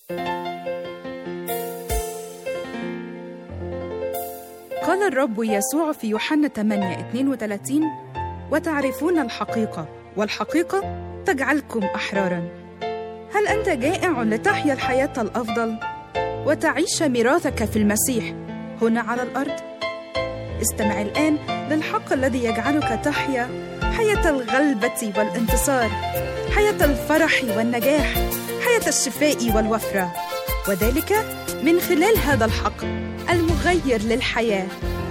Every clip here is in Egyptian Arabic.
قال الرب يسوع في يوحنا 8 32 وتعرفون الحقيقة والحقيقة تجعلكم أحرارا هل أنت جائع لتحيا الحياة الأفضل وتعيش ميراثك في المسيح هنا على الأرض؟ استمع الآن للحق الذي يجعلك تحيا حياة الغلبة والانتصار حياة الفرح والنجاح حياة الشفاء والوفرة وذلك من خلال هذا الحق المغير للحياه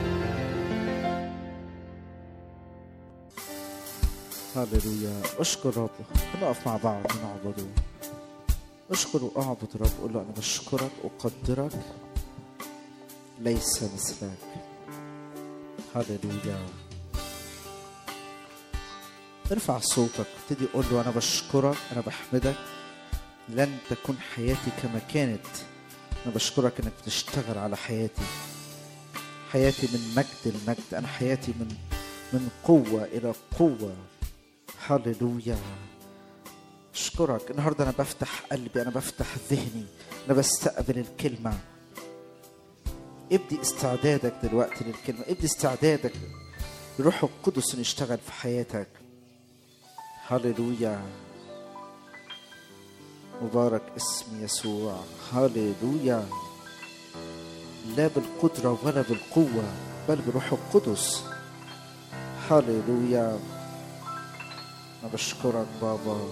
هللويا اشكر رب نقف مع بعض ونعبده اشكر واعبد رب قول له انا بشكرك اقدرك ليس مثلك هللويا ارفع صوتك ابتدي قول له انا بشكرك انا بحمدك لن تكون حياتي كما كانت انا بشكرك انك بتشتغل على حياتي حياتي من مجد لمجد انا حياتي من من قوه الى قوه هللويا اشكرك النهارده انا بفتح قلبي انا بفتح ذهني انا بستقبل الكلمه ابدي استعدادك دلوقتي للكلمه ابدي استعدادك لروح القدس انه يشتغل في حياتك هللويا مبارك اسم يسوع هللويا لا بالقدرة ولا بالقوة بل بروح القدس هللويا أنا بشكرك بابا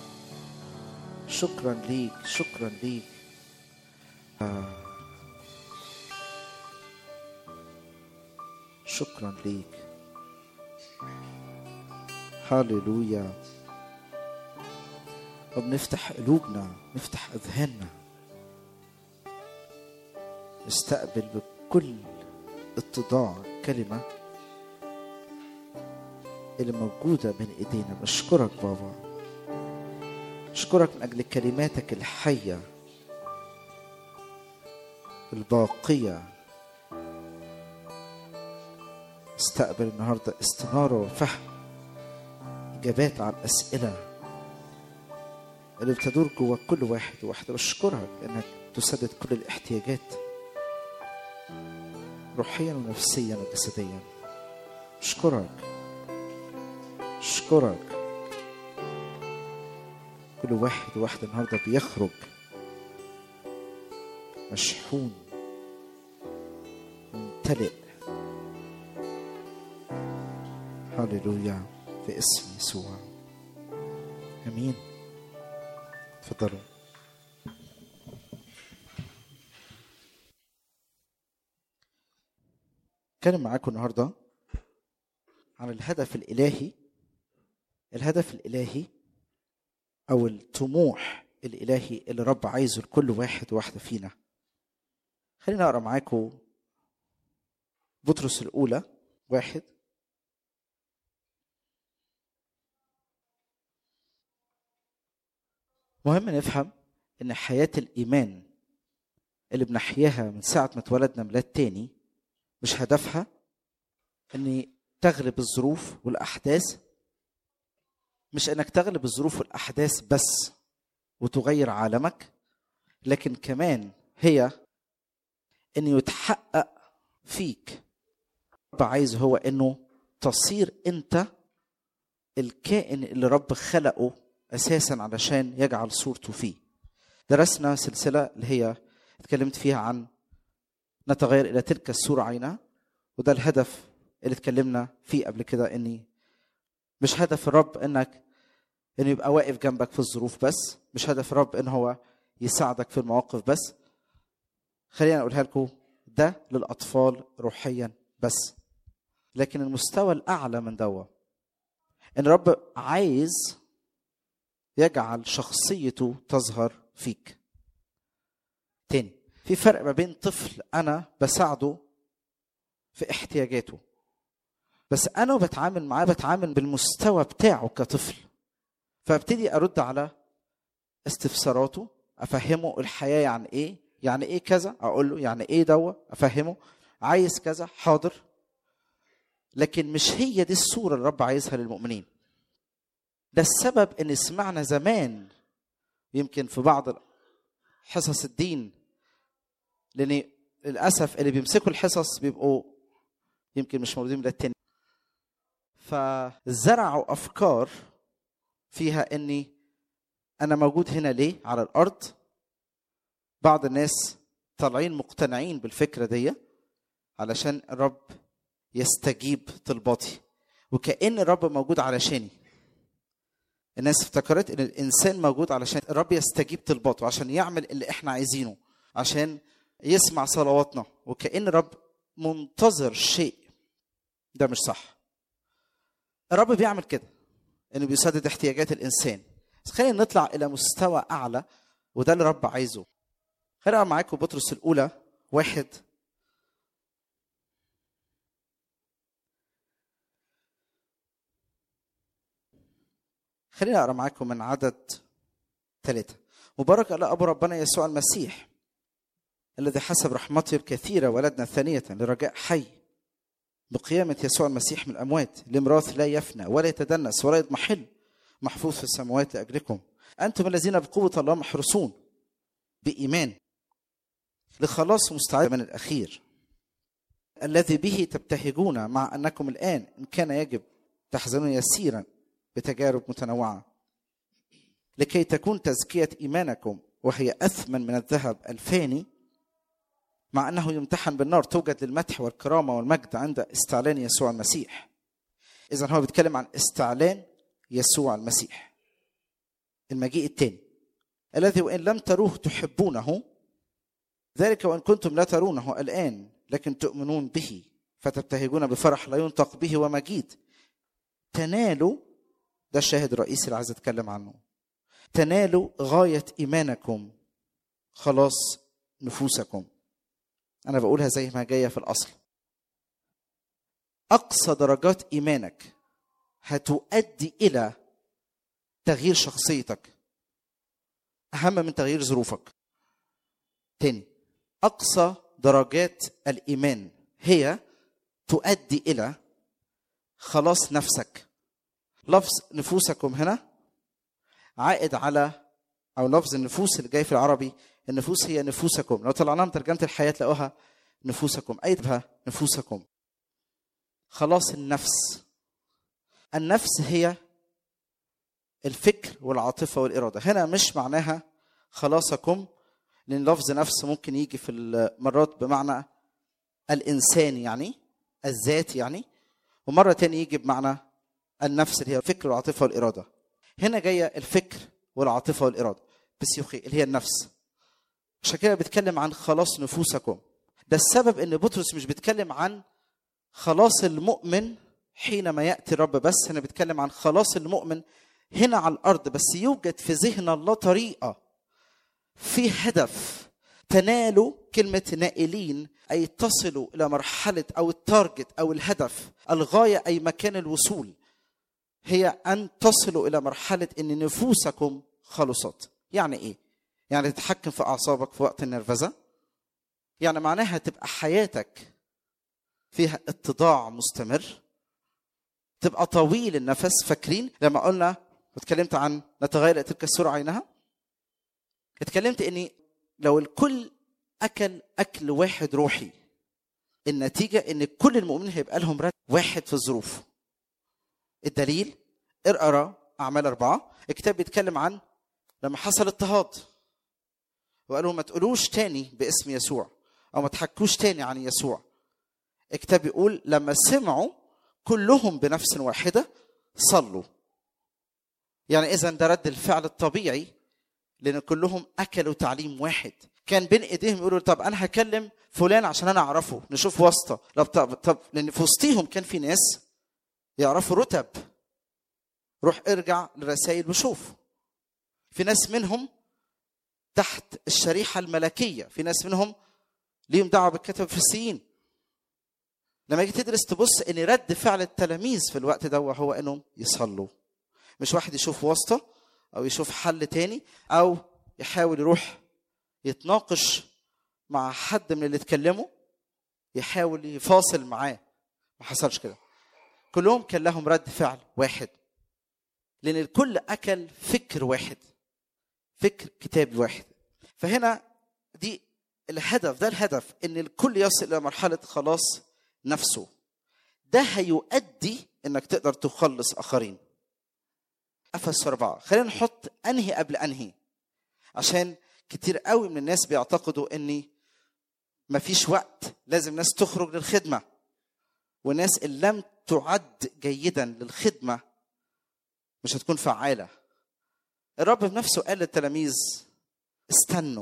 شكرا ليك شكرا ليك آه. شكرا ليك هللويا وبنفتح قلوبنا نفتح اذهاننا نستقبل بكل اتضاع كلمه اللي موجوده بين ايدينا بشكرك بابا اشكرك من اجل كلماتك الحيه الباقيه استقبل النهارده استناره وفهم اجابات على الاسئله اللي بتدور جوا كل واحد وواحدة بشكرك انك تسدد كل الاحتياجات روحيا ونفسيا وجسديا اشكرك اشكرك كل واحد وواحدة النهاردة بيخرج مشحون ممتلئ هللويا في اسم يسوع امين تفضلوا اتكلم معاكم النهارده عن الهدف الالهي الهدف الالهي او الطموح الالهي اللي رب عايزه لكل واحد وواحده فينا خلينا اقرا معاكم بطرس الاولى واحد مهم نفهم ان حياة الايمان اللي بنحياها من ساعة ما اتولدنا ميلاد تاني مش هدفها ان تغلب الظروف والاحداث مش انك تغلب الظروف والاحداث بس وتغير عالمك لكن كمان هي ان يتحقق فيك رب عايز هو انه تصير انت الكائن اللي رب خلقه اساسا علشان يجعل صورته فيه درسنا سلسله اللي هي اتكلمت فيها عن نتغير الى تلك الصوره عينها وده الهدف اللي اتكلمنا فيه قبل كده اني مش هدف الرب انك انه يبقى واقف جنبك في الظروف بس مش هدف الرب ان هو يساعدك في المواقف بس خلينا اقولها لكم ده للاطفال روحيا بس لكن المستوى الاعلى من دوا ان الرب عايز يجعل شخصيته تظهر فيك تاني في فرق ما بين طفل انا بساعده في احتياجاته بس انا بتعامل معاه بتعامل بالمستوى بتاعه كطفل فابتدي ارد على استفساراته افهمه الحياه يعني ايه يعني ايه كذا اقول له يعني ايه دوا افهمه عايز كذا حاضر لكن مش هي دي الصوره اللي الرب عايزها للمؤمنين ده السبب ان سمعنا زمان يمكن في بعض حصص الدين لان للاسف اللي بيمسكوا الحصص بيبقوا يمكن مش موجودين من التاني فزرعوا افكار فيها اني انا موجود هنا ليه على الارض بعض الناس طالعين مقتنعين بالفكره دي علشان الرب يستجيب طلباتي وكأن الرب موجود علشاني الناس افتكرت ان الانسان موجود علشان الرب يستجيب طلباته عشان يعمل اللي احنا عايزينه عشان يسمع صلواتنا وكأن الرب منتظر شيء ده مش صح الرب بيعمل كده انه بيسدد احتياجات الانسان بس خلينا نطلع الى مستوى اعلى وده اللي الرب عايزه خلينا معاكم بطرس الاولى واحد خلينا اقرا معاكم من عدد ثلاثة مبارك الله ابو ربنا يسوع المسيح الذي حسب رحمته الكثيرة ولدنا ثانية لرجاء حي بقيامة يسوع المسيح من الأموات لميراث لا يفنى ولا يتدنس ولا يضمحل محفوظ في السماوات لأجلكم أنتم الذين بقوة الله محروسون بإيمان لخلاص مستعد من الأخير الذي به تبتهجون مع أنكم الآن إن كان يجب تحزنون يسيرا بتجارب متنوعة لكي تكون تزكية إيمانكم وهي أثمن من الذهب الفاني مع أنه يمتحن بالنار توجد للمدح والكرامة والمجد عند استعلان يسوع المسيح إذا هو بيتكلم عن استعلان يسوع المسيح المجيء الثاني الذي وإن لم تروه تحبونه ذلك وإن كنتم لا ترونه الآن لكن تؤمنون به فتبتهجون بفرح لا ينطق به ومجيد تنالوا ده الشاهد الرئيسي اللي عايز اتكلم عنه تنالوا غاية إيمانكم خلاص نفوسكم أنا بقولها زي ما جاية في الأصل أقصى درجات إيمانك هتؤدي إلى تغيير شخصيتك أهم من تغيير ظروفك تاني أقصى درجات الإيمان هي تؤدي إلى خلاص نفسك لفظ نفوسكم هنا عائد على او لفظ النفوس اللي جاي في العربي النفوس هي نفوسكم لو طلعناها من ترجمه الحياه تلاقوها نفوسكم ايتها نفوسكم خلاص النفس النفس هي الفكر والعاطفه والاراده هنا مش معناها خلاصكم لان لفظ نفس ممكن يجي في المرات بمعنى الانسان يعني الذات يعني ومره تاني يجي بمعنى النفس اللي هي الفكر والعاطفه والاراده هنا جايه الفكر والعاطفه والاراده بسيوخي اللي هي النفس عشان كده بيتكلم عن خلاص نفوسكم ده السبب ان بطرس مش بيتكلم عن خلاص المؤمن حينما ياتي الرب بس هنا بيتكلم عن خلاص المؤمن هنا على الارض بس يوجد في ذهن الله طريقه في هدف تنالوا كلمة نائلين أي تصلوا إلى مرحلة أو التارجت أو الهدف الغاية أي مكان الوصول هي أن تصلوا إلى مرحلة أن نفوسكم خلصت يعني إيه؟ يعني تتحكم في أعصابك في وقت النرفزة يعني معناها تبقى حياتك فيها اتضاع مستمر تبقى طويل النفس فاكرين لما قلنا واتكلمت عن نتغير تلك السرعة عينها اتكلمت اني لو الكل اكل اكل واحد روحي النتيجة ان كل المؤمنين هيبقى لهم رد واحد في الظروف الدليل اقرا اعمال اربعه الكتاب بيتكلم عن لما حصل اضطهاد وقالوا ما تقولوش تاني باسم يسوع او ما تحكوش تاني عن يسوع الكتاب بيقول لما سمعوا كلهم بنفس واحده صلوا يعني اذا ده رد الفعل الطبيعي لان كلهم اكلوا تعليم واحد كان بين ايديهم يقولوا طب انا هكلم فلان عشان انا اعرفه نشوف واسطه طب طب, طب لان في وسطيهم كان في ناس يعرفوا رتب روح ارجع للرسائل وشوف في ناس منهم تحت الشريحة الملكية في ناس منهم ليهم دعوة بالكتب الفرسيين لما يجي تدرس تبص ان رد فعل التلاميذ في الوقت ده هو انهم يصلوا مش واحد يشوف واسطة او يشوف حل تاني او يحاول يروح يتناقش مع حد من اللي اتكلموا يحاول يفاصل معاه ما حصلش كده كلهم كان لهم رد فعل واحد لان الكل اكل فكر واحد فكر كتاب واحد فهنا دي الهدف ده الهدف ان الكل يصل الى مرحله خلاص نفسه ده هيؤدي انك تقدر تخلص اخرين افس اربعه خلينا نحط انهي قبل انهي عشان كتير قوي من الناس بيعتقدوا اني مفيش وقت لازم ناس تخرج للخدمه وناس اللي لم تعد جيدا للخدمه مش هتكون فعاله الرب بنفسه قال للتلاميذ استنوا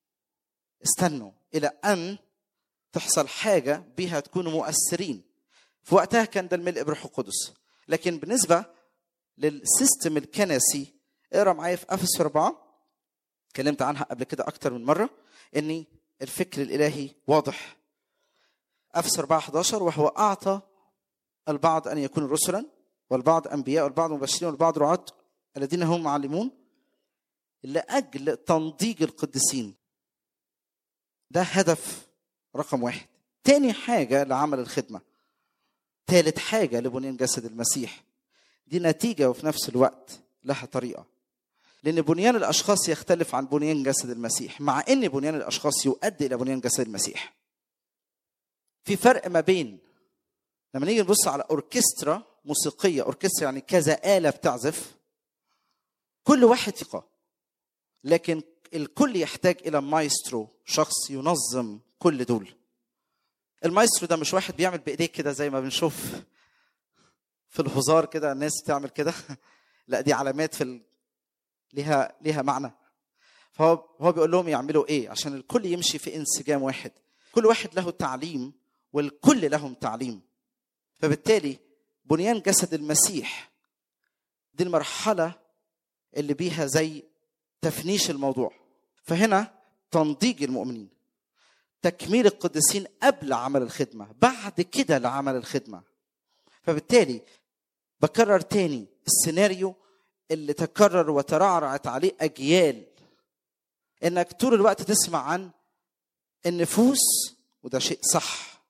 استنوا الى ان تحصل حاجه بها تكونوا مؤثرين في وقتها كان ده الملء بروح القدس لكن بالنسبه للسيستم الكنسي اقرا معايا في افس اربعه اتكلمت عنها قبل كده اكتر من مره ان الفكر الالهي واضح افس 4 11 وهو اعطى البعض ان يكونوا رسلا والبعض انبياء والبعض مبشرين والبعض رعاة الذين هم معلمون لاجل تنضيج القديسين ده هدف رقم واحد تاني حاجه لعمل الخدمه ثالث حاجه لبنيان جسد المسيح دي نتيجه وفي نفس الوقت لها طريقه لان بنيان الاشخاص يختلف عن بنيان جسد المسيح مع ان بنيان الاشخاص يؤدي الى بنيان جسد المسيح في فرق ما بين لما نيجي نبص على اوركسترا موسيقيه اوركسترا يعني كذا اله بتعزف كل واحد ثقه لكن الكل يحتاج الى مايسترو شخص ينظم كل دول المايسترو ده مش واحد بيعمل بايديه كده زي ما بنشوف في الهزار كده الناس بتعمل كده لا دي علامات في ال... ليها ليها معنى فهو هو بيقول لهم يعملوا ايه عشان الكل يمشي في انسجام واحد كل واحد له تعليم والكل لهم تعليم فبالتالي بنيان جسد المسيح دي المرحله اللي بيها زي تفنيش الموضوع فهنا تنضيج المؤمنين تكميل القديسين قبل عمل الخدمه بعد كده لعمل الخدمه فبالتالي بكرر تاني السيناريو اللي تكرر وترعرعت عليه اجيال انك طول الوقت تسمع عن النفوس وده شيء صح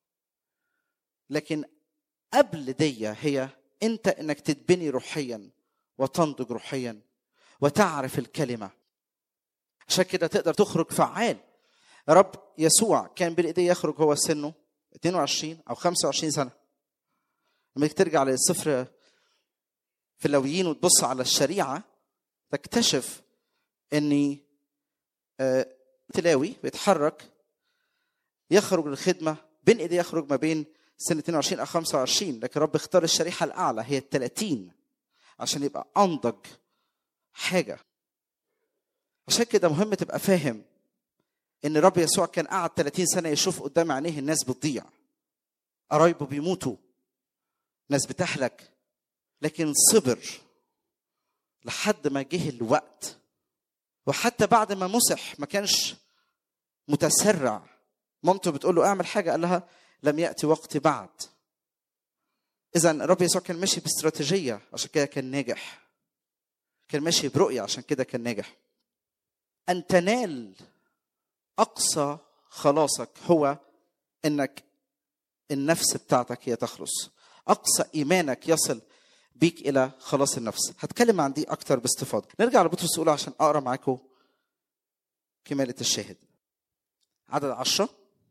لكن قبل دي هي انت انك تتبني روحيا وتنضج روحيا وتعرف الكلمه عشان كده تقدر تخرج فعال رب يسوع كان بين ايديه يخرج هو سنه 22 او 25 سنه لما ترجع للسفر في اللويين وتبص على الشريعه تكتشف ان تلاوي بيتحرك يخرج للخدمه بين ايديه يخرج ما بين سن 22 او 25 لكن رب اختار الشريحه الاعلى هي ال 30 عشان يبقى انضج حاجه عشان كده مهم تبقى فاهم ان رب يسوع كان قعد 30 سنه يشوف قدام عينيه الناس بتضيع قرايبه بيموتوا ناس بتهلك لكن صبر لحد ما جه الوقت وحتى بعد ما مسح ما كانش متسرع مامته بتقول له اعمل حاجه قال لها لم ياتي وقتي بعد اذا الرب يسوع كان ماشي باستراتيجيه عشان كده كان ناجح كان ماشي برؤيه عشان كده كان ناجح ان تنال اقصى خلاصك هو انك النفس بتاعتك هي تخلص اقصى ايمانك يصل بيك الى خلاص النفس هتكلم عن دي اكتر باستفاضه نرجع لبطرس الاولى عشان اقرا معاكم كماله الشاهد عدد عشرة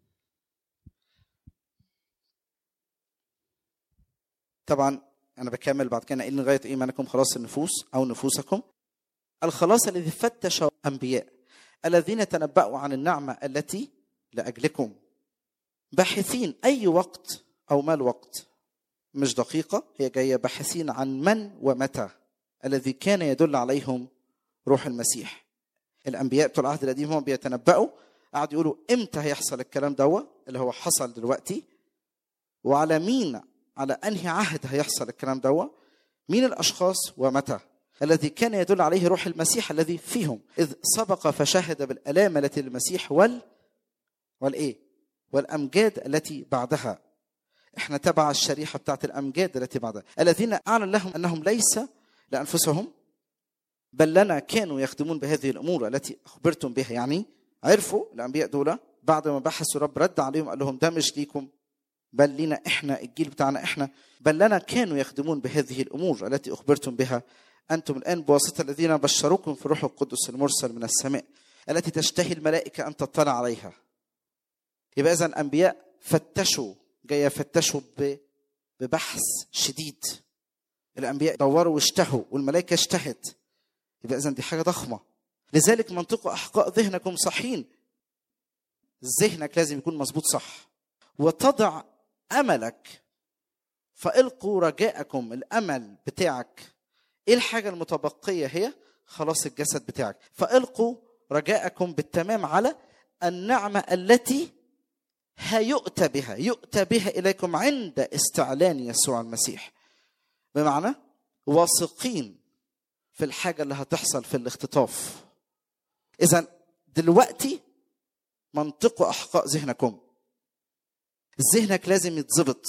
طبعا انا بكمل بعد كده ان غايه ايمانكم خلاص النفوس او نفوسكم الخلاص الذي فتش انبياء الذين تنبأوا عن النعمه التي لاجلكم باحثين اي وقت او ما الوقت مش دقيقة هي جاية باحثين عن من ومتى الذي كان يدل عليهم روح المسيح الأنبياء بتوع العهد القديم هم بيتنبأوا قعدوا يقولوا امتى هيحصل الكلام دوا اللي هو حصل دلوقتي وعلى مين على انهي عهد هيحصل الكلام دوا مين الاشخاص ومتى الذي كان يدل عليه روح المسيح الذي فيهم اذ سبق فشهد بالالام التي للمسيح وال والايه والامجاد التي بعدها احنا تبع الشريحه بتاعت الامجاد التي بعدها الذين اعلن لهم انهم ليس لانفسهم بل لنا كانوا يخدمون بهذه الامور التي اخبرتم بها يعني عرفوا الانبياء دول بعد ما بحثوا رب رد عليهم قال لهم ده مش ليكم بل لنا احنا الجيل بتاعنا احنا بل لنا كانوا يخدمون بهذه الامور التي اخبرتم بها انتم الان بواسطه الذين بشروكم في الروح القدس المرسل من السماء التي تشتهي الملائكة أن تطلع عليها يبقى إذا الأنبياء فتشوا جاي يفتشوا ببحث شديد الأنبياء دوروا واشتهوا والملائكة اشتهت يبقى إذا دي حاجة ضخمة لذلك منطقوا أحقاء ذهنكم صحين ذهنك لازم يكون مظبوط صح وتضع أملك فالقوا رجاءكم الأمل بتاعك إيه الحاجة المتبقية هي خلاص الجسد بتاعك فالقوا رجاءكم بالتمام على النعمة التي هيؤتى بها يؤتى بها إليكم عند استعلان يسوع المسيح بمعنى واثقين في الحاجة اللي هتحصل في الاختطاف إذا دلوقتي منطقوا أحقاء ذهنكم ذهنك لازم يتظبط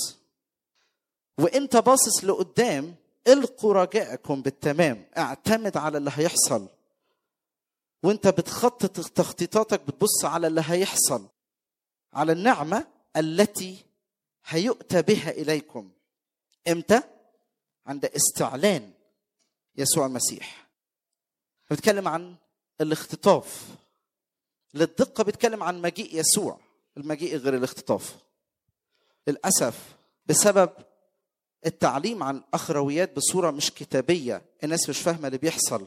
وانت باصص لقدام القوا رجاءكم بالتمام اعتمد على اللي هيحصل وانت بتخطط تخطيطاتك بتبص على اللي هيحصل على النعمه التي هيؤتى بها اليكم امتى عند استعلان يسوع المسيح بتكلم عن الاختطاف للدقه بيتكلم عن مجيء يسوع المجيء غير الاختطاف للاسف بسبب التعليم عن الاخرويات بصوره مش كتابيه الناس مش فاهمه اللي بيحصل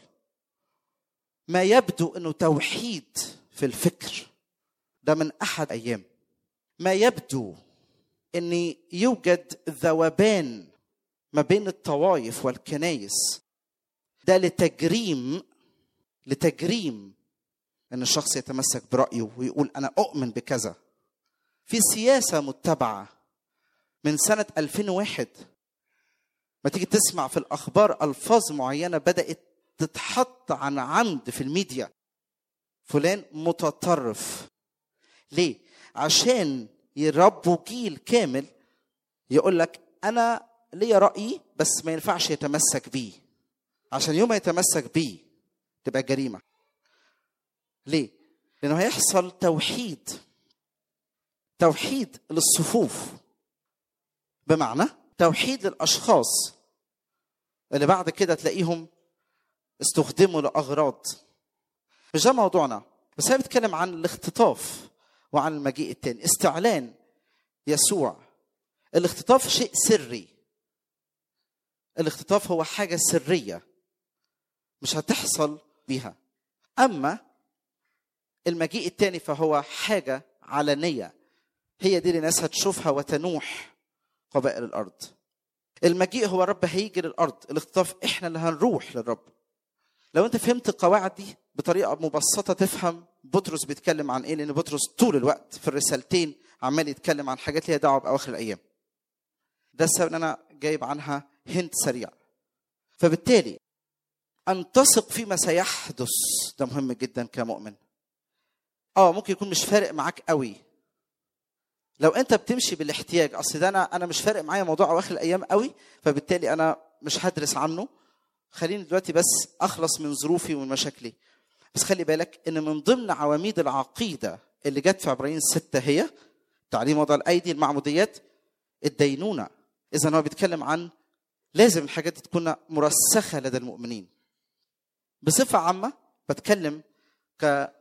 ما يبدو انه توحيد في الفكر ده من احد ايام ما يبدو ان يوجد ذوبان ما بين الطوائف والكنايس ده لتجريم لتجريم ان الشخص يتمسك برايه ويقول انا اؤمن بكذا في سياسه متبعه من سنه 2001 ما تيجي تسمع في الاخبار الفاظ معينه بدات تتحط عن عمد في الميديا فلان متطرف ليه عشان يربوا جيل كامل يقول لك انا ليا رايي بس ما ينفعش يتمسك بيه عشان يوم ما يتمسك بيه تبقى جريمه ليه لانه هيحصل توحيد توحيد للصفوف بمعنى توحيد للاشخاص اللي بعد كده تلاقيهم استخدموا لاغراض مش ده موضوعنا بس هي بتتكلم عن الاختطاف وعن المجيء التاني استعلان يسوع الاختطاف شيء سري الاختطاف هو حاجة سرية مش هتحصل بيها أما المجيء التاني فهو حاجة علنية هي دي اللي الناس هتشوفها وتنوح قبائل الأرض المجيء هو الرب هيجي للأرض الاختطاف إحنا اللي هنروح للرب لو أنت فهمت القواعد دي بطريقة مبسطة تفهم بطرس بيتكلم عن إيه لأن بطرس طول الوقت في الرسالتين عمال يتكلم عن حاجات ليها دعوة بأواخر الأيام ده السبب ان انا جايب عنها هنت سريع فبالتالي ان تثق فيما سيحدث ده مهم جدا كمؤمن اه ممكن يكون مش فارق معاك قوي لو انت بتمشي بالاحتياج اصل ده انا انا مش فارق معايا موضوع اواخر الايام قوي فبالتالي انا مش هدرس عنه خليني دلوقتي بس اخلص من ظروفي ومن مشاكلي بس خلي بالك ان من ضمن عواميد العقيده اللي جت في عبرين ستة هي تعليم وضع الايدي المعموديات الدينونه اذا هو بيتكلم عن لازم الحاجات دي تكون مرسخه لدى المؤمنين بصفه عامه بتكلم ك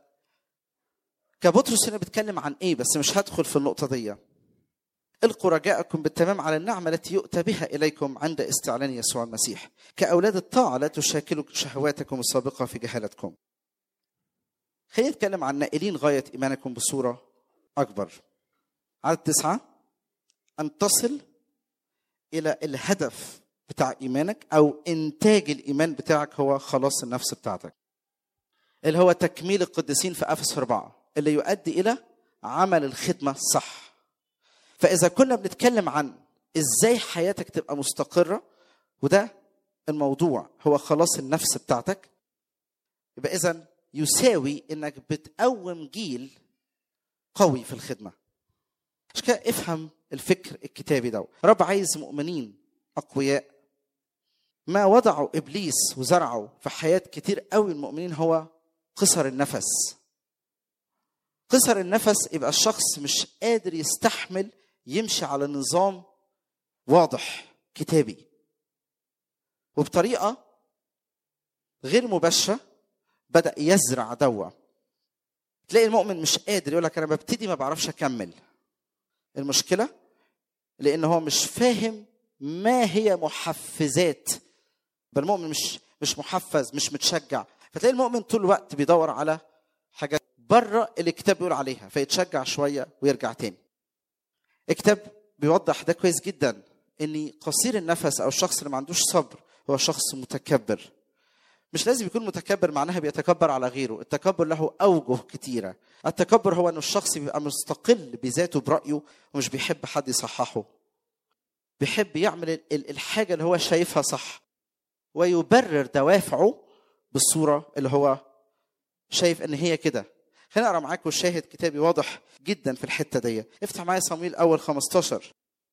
كبطرس هنا بيتكلم عن ايه بس مش هدخل في النقطه دي القوا رجاءكم بالتمام على النعمه التي يؤتى بها اليكم عند استعلان يسوع المسيح كاولاد الطاعه لا تشاكلوا شهواتكم السابقه في جهالتكم خلينا نتكلم عن نائلين غايه ايمانكم بصوره اكبر عدد تسعه ان تصل الى الهدف بتاع ايمانك او انتاج الايمان بتاعك هو خلاص النفس بتاعتك اللي هو تكميل القديسين في افس أربعة اللي يؤدي الى عمل الخدمه صح فاذا كنا بنتكلم عن ازاي حياتك تبقى مستقره وده الموضوع هو خلاص النفس بتاعتك يبقى اذا يساوي انك بتقوم جيل قوي في الخدمه مش كده افهم الفكر الكتابي ده رب عايز مؤمنين اقوياء ما وضعه ابليس وزرعه في حياه كتير قوي المؤمنين هو قصر النفس قصر النفس يبقى الشخص مش قادر يستحمل يمشي على نظام واضح كتابي وبطريقه غير مباشره بدا يزرع دوا تلاقي المؤمن مش قادر يقول لك انا ببتدي ما بعرفش اكمل المشكله لان هو مش فاهم ما هي محفزات بل المؤمن مش مش محفز مش متشجع فتلاقي المؤمن طول الوقت بيدور على حاجات بره اللي الكتاب بيقول عليها فيتشجع شويه ويرجع تاني الكتاب بيوضح ده كويس جدا ان قصير النفس او الشخص اللي ما عندوش صبر هو شخص متكبر مش لازم يكون متكبر معناها بيتكبر على غيره التكبر له اوجه كتيره التكبر هو ان الشخص بيبقى مستقل بذاته برايه ومش بيحب حد يصححه بيحب يعمل ال- ال- الحاجه اللي هو شايفها صح ويبرر دوافعه بالصوره اللي هو شايف ان هي كده خليني اقرا معاكم شاهد كتابي واضح جدا في الحته دي افتح معايا صمويل اول 15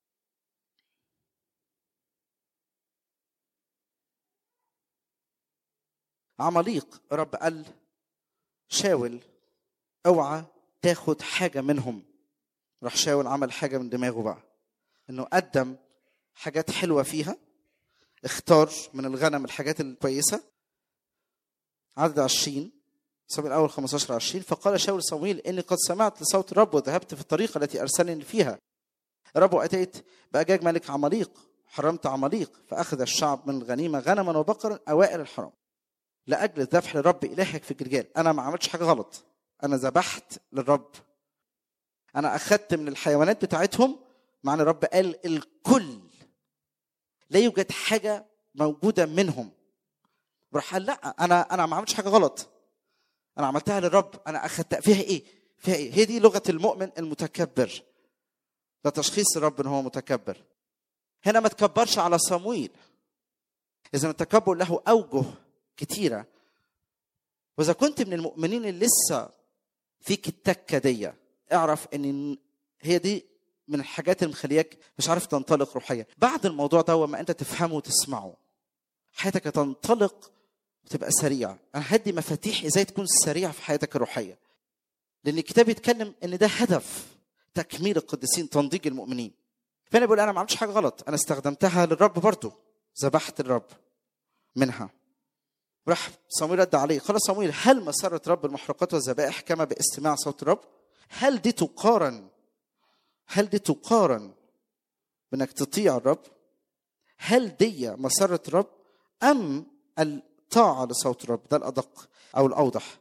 عماليق رب قال شاول اوعى تاخد حاجه منهم راح شاول عمل حاجه من دماغه بقى انه قدم حاجات حلوه فيها اختار من الغنم الحاجات الكويسه عدد 20 صمويل الاول 15 20 فقال شاول صمويل اني قد سمعت لصوت الرب وذهبت في الطريقه التي ارسلني فيها الرب واتيت باجاج ملك عماليق حرمت عماليق فاخذ الشعب من الغنيمه غنما وبقرا اوائل الحرم لاجل الذبح للرب الهك في جلجال انا ما عملتش حاجه غلط انا ذبحت للرب انا اخذت من الحيوانات بتاعتهم معنى الرب قال الكل لا يوجد حاجه موجوده منهم راح قال لا انا انا ما عملتش حاجه غلط انا عملتها للرب انا اخذت فيها ايه فيها ايه هي دي لغه المؤمن المتكبر ده تشخيص الرب ان هو متكبر هنا ما تكبرش على صمويل اذا التكبر له اوجه كتيره واذا كنت من المؤمنين اللي لسه فيك التكه دي اعرف ان هي دي من الحاجات اللي مخلياك مش عارف تنطلق روحيا بعد الموضوع ده ما انت تفهمه وتسمعه حياتك تنطلق وتبقى سريع انا هدي مفاتيح ازاي تكون سريع في حياتك الروحيه لان الكتاب يتكلم ان ده هدف تكميل القديسين تنضيج المؤمنين فانا بقول انا ما عملتش حاجه غلط انا استخدمتها للرب برضه ذبحت الرب منها راح صمويل رد عليه قال صمويل هل مسرة رب المحرقات والذبائح كما باستماع صوت الرب هل دي تقارن هل دي تقارن بانك تطيع الرب هل دي مسرة الرب ام الطاعة لصوت الرب ده الادق او الاوضح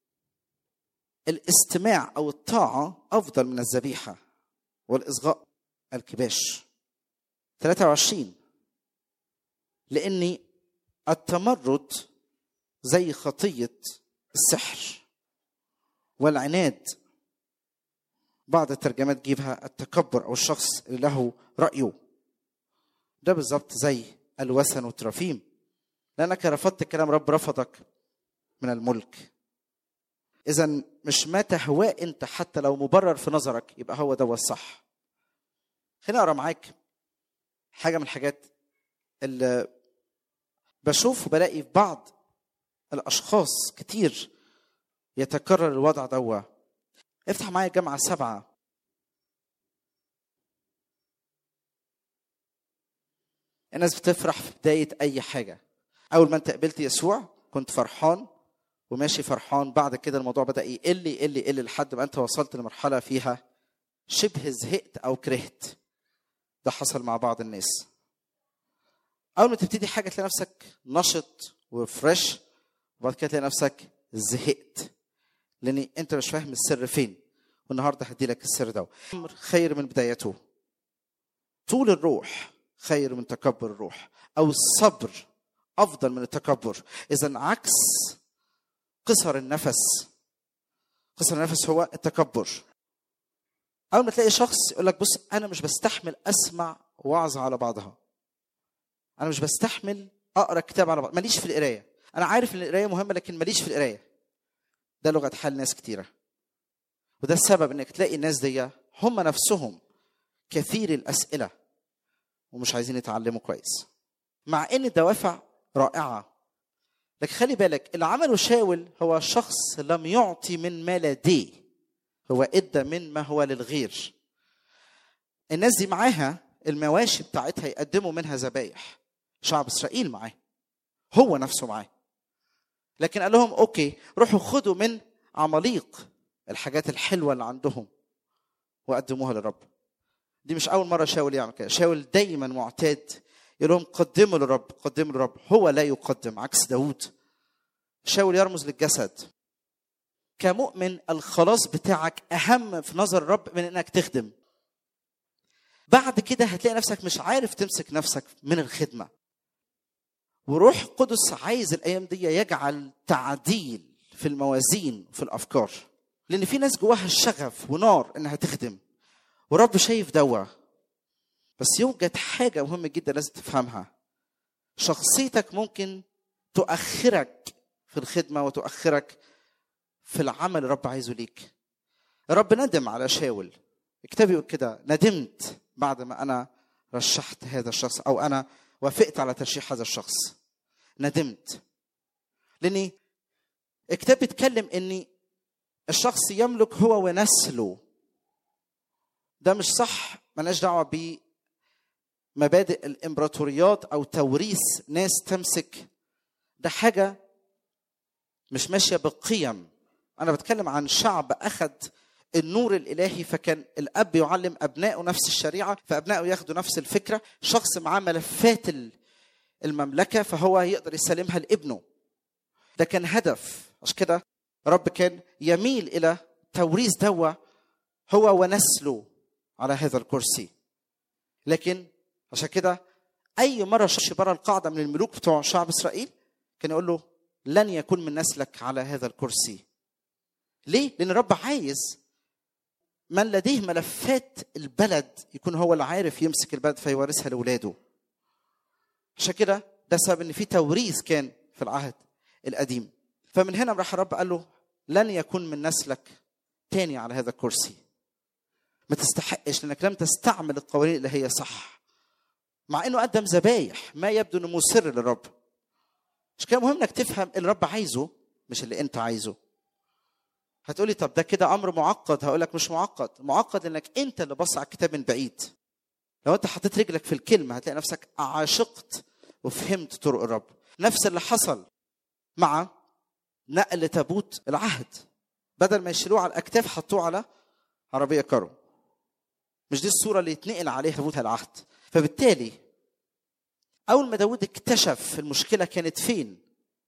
الاستماع او الطاعة افضل من الذبيحة والاصغاء الكباش 23 لاني التمرد زي خطية السحر والعناد بعض الترجمات تجيبها التكبر أو الشخص اللي له رأيه ده بالظبط زي الوثن والترافيم لأنك رفضت كلام رب رفضك من الملك إذا مش ما تهواه أنت حتى لو مبرر في نظرك يبقى هو ده الصح خليني أقرأ معاك حاجة من الحاجات اللي بشوف وبلاقي في بعض الاشخاص كتير يتكرر الوضع دوا افتح معايا جامعة سبعة الناس بتفرح في بداية أي حاجة أول ما أنت قبلت يسوع كنت فرحان وماشي فرحان بعد كده الموضوع بدأ يقل يقل يقل لحد ما أنت وصلت لمرحلة فيها شبه زهقت أو كرهت ده حصل مع بعض الناس اول ما تبتدي حاجه تلاقي نفسك نشط وفريش وبعد كده تلاقي نفسك زهقت لان انت مش فاهم السر فين والنهارده هدي لك السر ده امر خير من بدايته طول الروح خير من تكبر الروح او الصبر افضل من التكبر اذا عكس قصر النفس قصر النفس هو التكبر اول ما تلاقي شخص يقول لك بص انا مش بستحمل اسمع وعظه على بعضها انا مش بستحمل اقرا كتاب على بعض ماليش في القرايه انا عارف ان القرايه مهمه لكن ماليش في القرايه ده لغه حال ناس كتيره وده السبب انك تلاقي الناس دي هم نفسهم كثير الاسئله ومش عايزين يتعلموا كويس مع ان الدوافع رائعه لكن خلي بالك اللي عمله شاول هو شخص لم يعطي من ما لديه هو ادى من ما هو للغير الناس دي معاها المواشي بتاعتها يقدموا منها ذبايح شعب اسرائيل معاه هو نفسه معاه لكن قال لهم اوكي روحوا خدوا من عماليق الحاجات الحلوه اللي عندهم وقدموها للرب دي مش اول مره شاول يعمل كده شاول دايما معتاد يقول لهم قدموا للرب قدموا للرب هو لا يقدم عكس داوود شاول يرمز للجسد كمؤمن الخلاص بتاعك اهم في نظر الرب من انك تخدم بعد كده هتلاقي نفسك مش عارف تمسك نفسك من الخدمه وروح قدس عايز الايام دي يجعل تعديل في الموازين وفي الافكار لان في ناس جواها الشغف ونار انها تخدم ورب شايف دوا بس يوجد حاجه مهمه جدا لازم تفهمها شخصيتك ممكن تؤخرك في الخدمه وتؤخرك في العمل اللي الرب عايزه ليك الرب ندم على شاول الكتاب يقول كده ندمت بعد ما انا رشحت هذا الشخص او انا وافقت على ترشيح هذا الشخص ندمت لاني الكتاب بيتكلم ان الشخص يملك هو ونسله ده مش صح ملناش دعوه بمبادئ الامبراطوريات او توريث ناس تمسك ده حاجه مش ماشيه بالقيم انا بتكلم عن شعب اخذ النور الالهي فكان الاب يعلم ابنائه نفس الشريعه فابنائه ياخدوا نفس الفكره شخص معاه ملفات المملكه فهو يقدر يسلمها لابنه ده كان هدف عشان كده رب كان يميل الى توريث دوا هو ونسله على هذا الكرسي لكن عشان كده اي مره شاش بره القاعده من الملوك بتوع شعب اسرائيل كان يقول له لن يكون من نسلك على هذا الكرسي ليه لان الرب عايز من لديه ملفات البلد يكون هو اللي عارف يمسك البلد فيورثها لاولاده عشان كده ده سبب ان في توريث كان في العهد القديم فمن هنا راح الرب قال له لن يكون من نسلك تاني على هذا الكرسي ما تستحقش لانك لم تستعمل القوانين اللي هي صح مع انه قدم ذبايح ما يبدو انه مسر للرب مش كده مهم انك تفهم اللي الرب عايزه مش اللي انت عايزه هتقولي طب ده كده امر معقد هقول لك مش معقد معقد انك انت اللي بص على الكتاب من بعيد لو انت حطيت رجلك في الكلمه هتلاقي نفسك عاشقت وفهمت طرق الرب نفس اللي حصل مع نقل تابوت العهد بدل ما يشيلوه على الاكتاف حطوه على عربيه كارو مش دي الصوره اللي يتنقل عليها تابوت العهد فبالتالي اول ما داود اكتشف المشكله كانت فين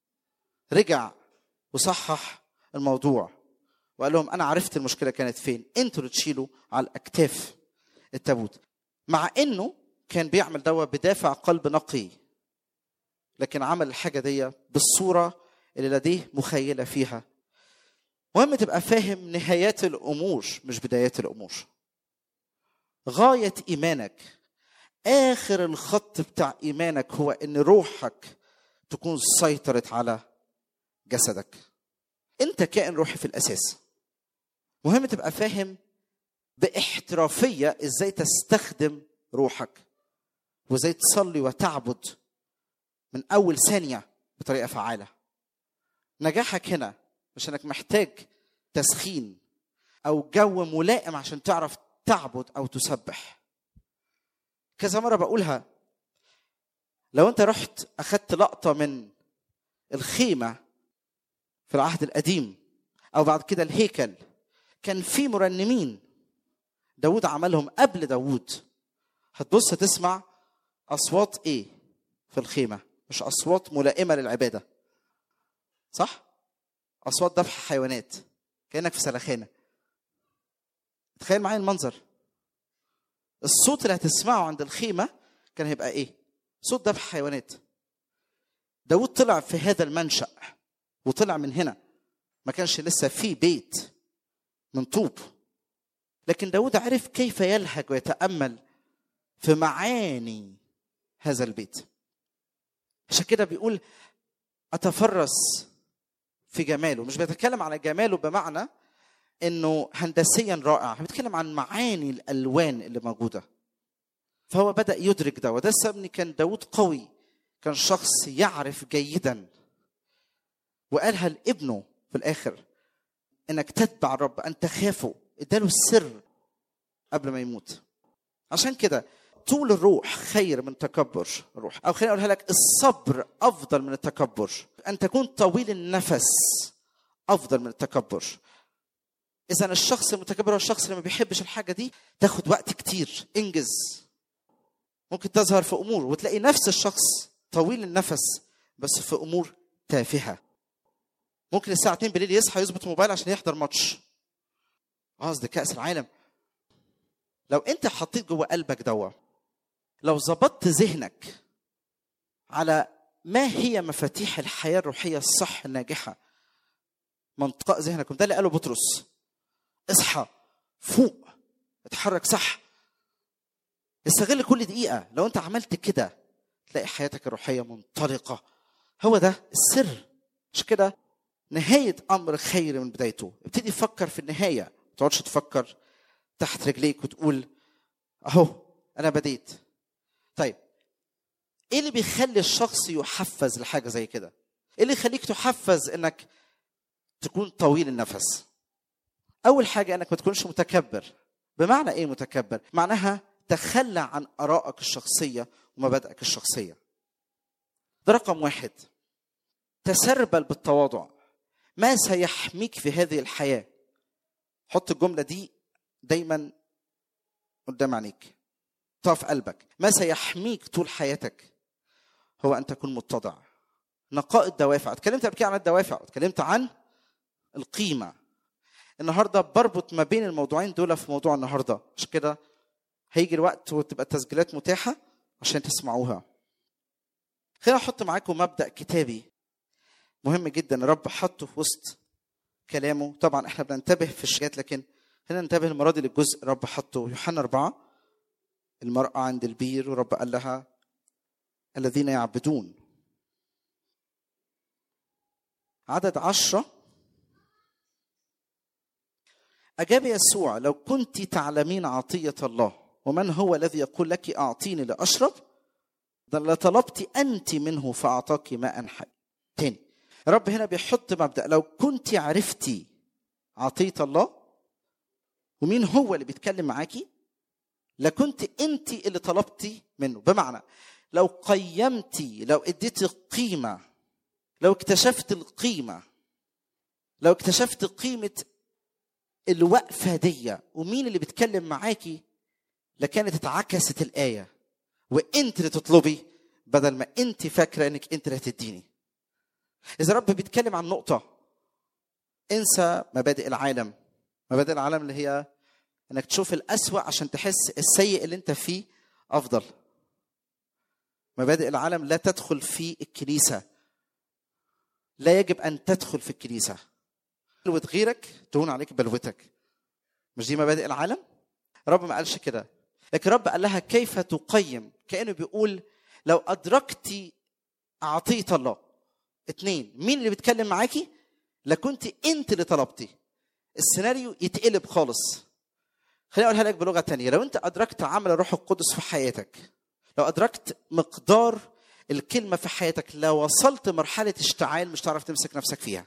رجع وصحح الموضوع وقال لهم انا عرفت المشكله كانت فين انتوا اللي تشيلوا على الاكتاف التابوت مع انه كان بيعمل دوا بدافع قلب نقي لكن عمل الحاجه دي بالصوره اللي لديه مخيله فيها مهم تبقى فاهم نهايات الامور مش بدايات الامور غايه ايمانك اخر الخط بتاع ايمانك هو ان روحك تكون سيطرت على جسدك انت كائن روحي في الاساس مهم تبقى فاهم باحترافيه ازاي تستخدم روحك وازاي تصلي وتعبد من اول ثانيه بطريقه فعاله نجاحك هنا مش انك محتاج تسخين او جو ملائم عشان تعرف تعبد او تسبح كذا مره بقولها لو انت رحت اخدت لقطه من الخيمه في العهد القديم او بعد كده الهيكل كان في مرنمين داود عملهم قبل داود هتبص تسمع اصوات ايه في الخيمه مش اصوات ملائمه للعباده صح اصوات ذبح حيوانات كانك في سلخانه تخيل معايا المنظر الصوت اللي هتسمعه عند الخيمه كان هيبقى ايه صوت ذبح حيوانات داود طلع في هذا المنشأ وطلع من هنا ما كانش لسه في بيت من طوب لكن داود عرف كيف يلهج ويتأمل في معاني هذا البيت عشان كده بيقول أتفرس في جماله مش بيتكلم على جماله بمعنى انه هندسيا رائع بيتكلم عن معاني الالوان اللي موجوده فهو بدا يدرك ده وده السبب كان داود قوي كان شخص يعرف جيدا وقالها لابنه في الاخر انك تتبع الرب ان تخافه اداله السر قبل ما يموت عشان كده طول الروح خير من تكبر الروح او خليني اقولها لك الصبر افضل من التكبر ان تكون طويل النفس افضل من التكبر اذا الشخص المتكبر هو الشخص اللي ما بيحبش الحاجه دي تاخد وقت كتير انجز ممكن تظهر في امور وتلاقي نفس الشخص طويل النفس بس في امور تافهه ممكن الساعه 2 بالليل يصحى يظبط موبايل عشان يحضر ماتش قصدي كاس العالم لو انت حطيت جوه قلبك دوا لو ظبطت ذهنك على ما هي مفاتيح الحياه الروحيه الصح الناجحه منطقه ذهنك وده اللي قاله بطرس اصحى فوق اتحرك صح استغل كل دقيقه لو انت عملت كده تلاقي حياتك الروحيه منطلقه هو ده السر مش كده نهايه امر خير من بدايته ابتدي فكر في النهايه ما تقعدش تفكر تحت رجليك وتقول اهو انا بديت طيب ايه اللي بيخلي الشخص يحفز لحاجه زي كده ايه اللي يخليك تحفز انك تكون طويل النفس اول حاجه انك ما تكونش متكبر بمعنى ايه متكبر معناها تخلى عن ارائك الشخصيه ومبادئك الشخصيه ده رقم واحد تسربل بالتواضع ما سيحميك في هذه الحياه حط الجمله دي دايما قدام عينيك طاف في قلبك ما سيحميك طول حياتك هو ان تكون متضع نقاء الدوافع اتكلمت قبل كده عن الدوافع اتكلمت عن القيمه النهارده بربط ما بين الموضوعين دول في موضوع النهارده عشان كده هيجي الوقت وتبقى التسجيلات متاحه عشان تسمعوها خلينا احط معاكم مبدا كتابي مهم جدا الرب حطه في وسط كلامه طبعا احنا بننتبه في الشيات لكن هنا ننتبه المره دي للجزء الرب حطه يوحنا أربعة المرأة عند البير ورب قال لها الذين يعبدون عدد عشرة أجاب يسوع لو كنت تعلمين عطية الله ومن هو الذي يقول لك أعطيني لأشرب لطلبت أنت منه فأعطاك ماء حي تاني رب هنا بيحط مبدأ لو كنت عرفتي عطية الله ومين هو اللي بيتكلم معاكي لكنت انت اللي طلبتي منه بمعنى لو قيمتي لو اديتي قيمه لو اكتشفت القيمه لو اكتشفت قيمه الوقفه دي ومين اللي بيتكلم معاكي لكانت اتعكست الايه وانت اللي تطلبي بدل ما انت فاكره انك انت اللي هتديني اذا رب بيتكلم عن نقطه انسى مبادئ العالم مبادئ العالم اللي هي انك تشوف الأسوأ عشان تحس السيء اللي انت فيه افضل مبادئ العالم لا تدخل في الكنيسة لا يجب أن تدخل في الكنيسة بلوة غيرك تهون عليك بلوتك مش دي مبادئ العالم رب ما قالش كده لكن رب قال لها كيف تقيم كأنه بيقول لو أدركتي عطية الله اتنين مين اللي بيتكلم معاكي لكنت انت اللي طلبتي السيناريو يتقلب خالص خليني اقولها لك بلغه تانية لو انت ادركت عمل الروح القدس في حياتك لو ادركت مقدار الكلمه في حياتك لو وصلت مرحله اشتعال مش هتعرف تمسك نفسك فيها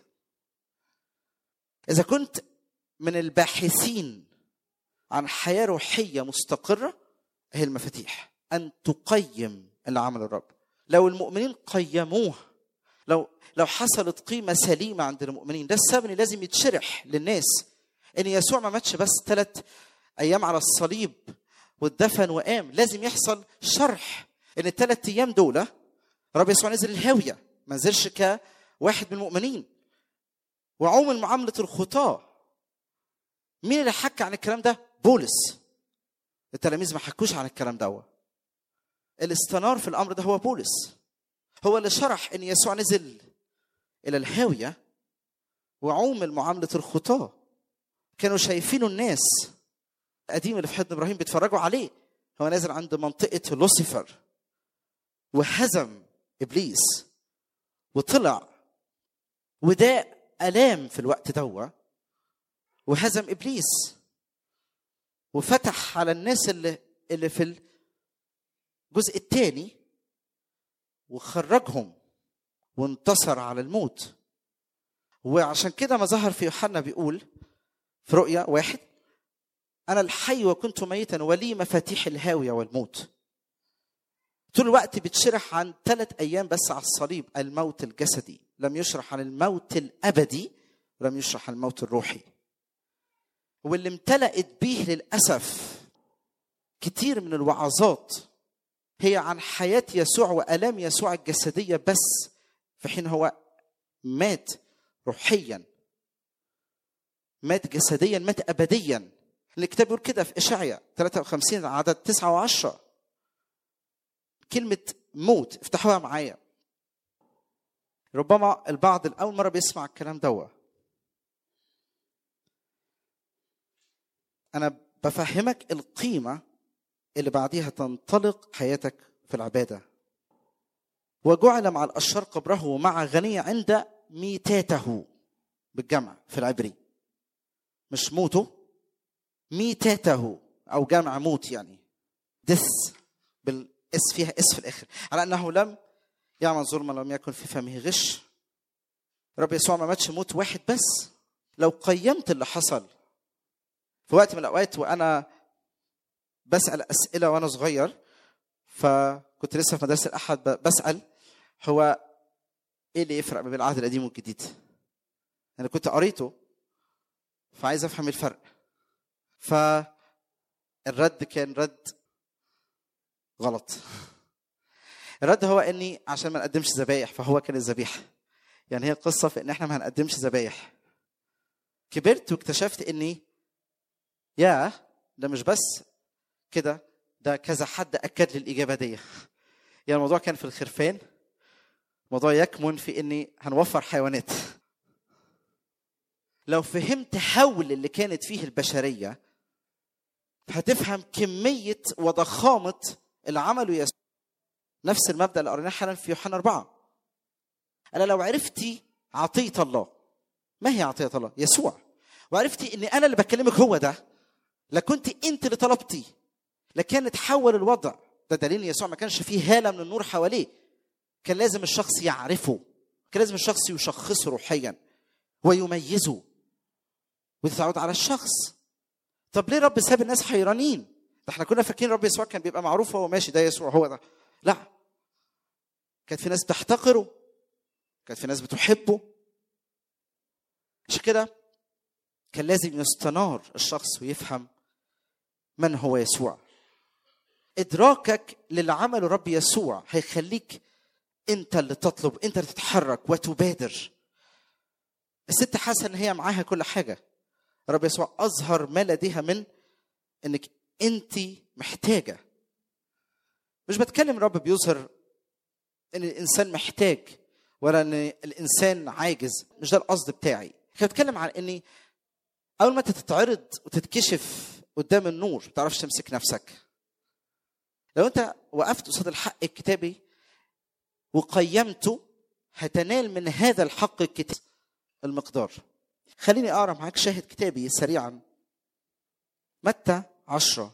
اذا كنت من الباحثين عن حياه روحيه مستقره هي المفاتيح ان تقيم اللي عمل الرب لو المؤمنين قيموه لو لو حصلت قيمه سليمه عند المؤمنين ده السبب اللي لازم يتشرح للناس ان يسوع ما ماتش بس ثلاث ايام على الصليب واتدفن وقام لازم يحصل شرح ان الثلاث ايام دول رب يسوع نزل الهاويه ما نزلش كواحد من المؤمنين وعوم معامله الخطاه مين اللي حكى عن الكلام ده بولس التلاميذ ما حكوش عن الكلام ده اللي استنار في الامر ده هو بولس هو اللي شرح ان يسوع نزل الى الهاويه وعوم معامله الخطاه كانوا شايفينه الناس القديم اللي في حضن ابراهيم بيتفرجوا عليه هو نازل عند منطقه لوسيفر وهزم ابليس وطلع وده الام في الوقت دوا وهزم ابليس وفتح على الناس اللي اللي في الجزء الثاني وخرجهم وانتصر على الموت وعشان كده ما ظهر في يوحنا بيقول في رؤيا واحد أنا الحي وكنت ميتا ولي مفاتيح الهاوية والموت طول الوقت بتشرح عن ثلاث أيام بس على الصليب الموت الجسدي لم يشرح عن الموت الأبدي ولم يشرح عن الموت الروحي واللي امتلأت بيه للأسف كتير من الوعظات هي عن حياة يسوع وآلام يسوع الجسدية بس في حين هو مات روحيا مات جسديا مات أبديا الكتاب بيقول كده في إشعيا 53 عدد 9 و10 كلمة موت افتحوها معايا ربما البعض الأول مرة بيسمع الكلام دوا أنا بفهمك القيمة اللي بعديها تنطلق حياتك في العبادة وجعل مع الأشرار قبره ومع غني عند ميتاته بالجمع في العبري مش موته ميتاته أو جمع موت يعني دس بالاس فيها اس في الآخر على أنه لم يعمل ظلما لم يكن في فمه غش رب يسوع ما ماتش موت واحد بس لو قيمت اللي حصل في وقت من الأوقات وأنا بسأل أسئلة وأنا صغير فكنت لسه في مدرسة الأحد بسأل هو إيه اللي يفرق بين العهد القديم والجديد؟ أنا كنت قريته فعايز أفهم الفرق فالرد كان رد غلط الرد هو اني عشان ما نقدمش ذبايح فهو كان الذبيحه يعني هي القصه في ان احنا ما هنقدمش ذبايح كبرت واكتشفت اني يا ده مش بس كده ده كذا حد اكد لي الاجابه دي يعني الموضوع كان في الخرفان الموضوع يكمن في اني هنوفر حيوانات لو فهمت هول اللي كانت فيه البشريه هتفهم كميه وضخامه اللي عمله يسوع نفس المبدا اللي قريناه حالا في يوحنا أربعة أنا لو عرفتي عطية الله ما هي عطية الله؟ يسوع وعرفتي إن أنا اللي بكلمك هو ده لكنت أنت اللي طلبتي لكان اتحول الوضع ده دليل إن يسوع ما كانش فيه هالة من النور حواليه كان لازم الشخص يعرفه كان لازم الشخص يشخصه روحيا ويميزه ودي تعود على الشخص طب ليه رب ساب الناس حيرانين ده احنا كنا فاكرين رب يسوع كان بيبقى معروف هو ماشي ده يسوع هو ده لا كانت في ناس بتحتقره كانت في ناس بتحبه عشان كده كان لازم يستنار الشخص ويفهم من هو يسوع ادراكك للي عمله رب يسوع هيخليك انت اللي تطلب انت اللي تتحرك وتبادر الست حاسه ان هي معاها كل حاجه رب يسوع اظهر ما لديها من انك انت محتاجه مش بتكلم رب بيظهر ان الانسان محتاج ولا ان الانسان عاجز مش ده القصد بتاعي انا بتكلم عن اني اول ما تتعرض وتتكشف قدام النور ما تعرفش تمسك نفسك لو انت وقفت قصاد الحق الكتابي وقيمته هتنال من هذا الحق الكتابي المقدار خليني اقرا معاك شاهد كتابي سريعا متى عشرة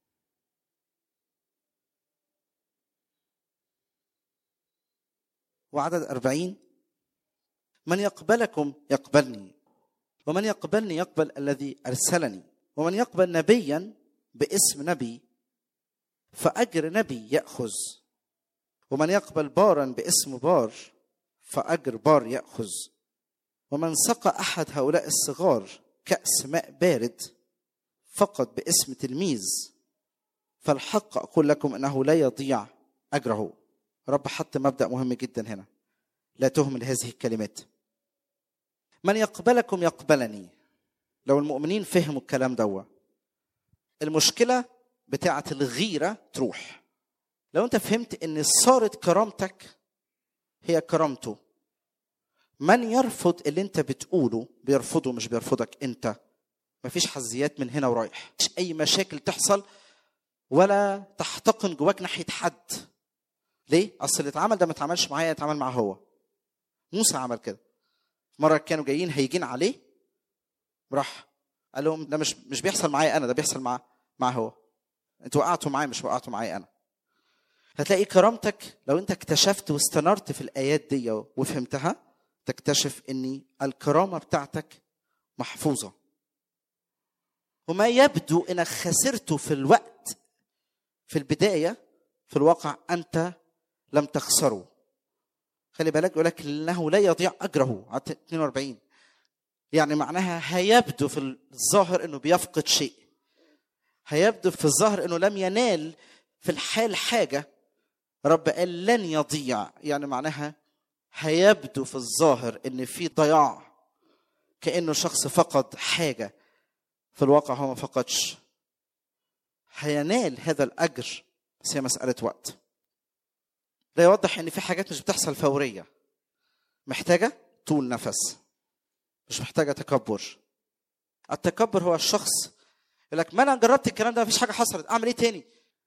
وعدد أربعين من يقبلكم يقبلني ومن يقبلني يقبل الذي أرسلني ومن يقبل نبيا باسم نبي فأجر نبي يأخذ ومن يقبل بارا باسم بار فأجر بار يأخذ ومن سقى أحد هؤلاء الصغار كأس ماء بارد فقط باسم تلميذ فالحق أقول لكم أنه لا يضيع أجره رب حط مبدأ مهم جدا هنا لا تهمل هذه الكلمات من يقبلكم يقبلني لو المؤمنين فهموا الكلام دوا المشكلة بتاعة الغيرة تروح لو انت فهمت ان صارت كرامتك هي كرامته من يرفض اللي انت بتقوله بيرفضه مش بيرفضك انت مفيش حزيات من هنا ورايح مش اي مشاكل تحصل ولا تحتقن جواك ناحيه حد ليه اصل اللي اتعمل ده ما اتعملش معايا اتعمل معاه هو موسى عمل كده مره كانوا جايين هيجين عليه راح قال لهم ده مش مش بيحصل معايا انا ده بيحصل مع مع هو انتوا وقعتوا معايا مش وقعتوا معايا انا هتلاقي كرامتك لو انت اكتشفت واستنرت في الايات دي وفهمتها تكتشف ان الكرامه بتاعتك محفوظه وما يبدو انك خسرته في الوقت في البدايه في الواقع انت لم تخسره خلي بالك يقول لك انه لا يضيع اجره 42 يعني معناها هيبدو في الظاهر انه بيفقد شيء هيبدو في الظاهر انه لم ينال في الحال حاجه رب قال لن يضيع يعني معناها هيبدو في الظاهر ان في ضياع كانه شخص فقد حاجه في الواقع هو ما فقدش هينال هذا الاجر بس هي مساله وقت ده يوضح ان في حاجات مش بتحصل فوريه محتاجه طول نفس مش محتاجه تكبر التكبر هو الشخص يقول لك ما انا جربت الكلام ده مفيش حاجه حصلت اعمل ايه تاني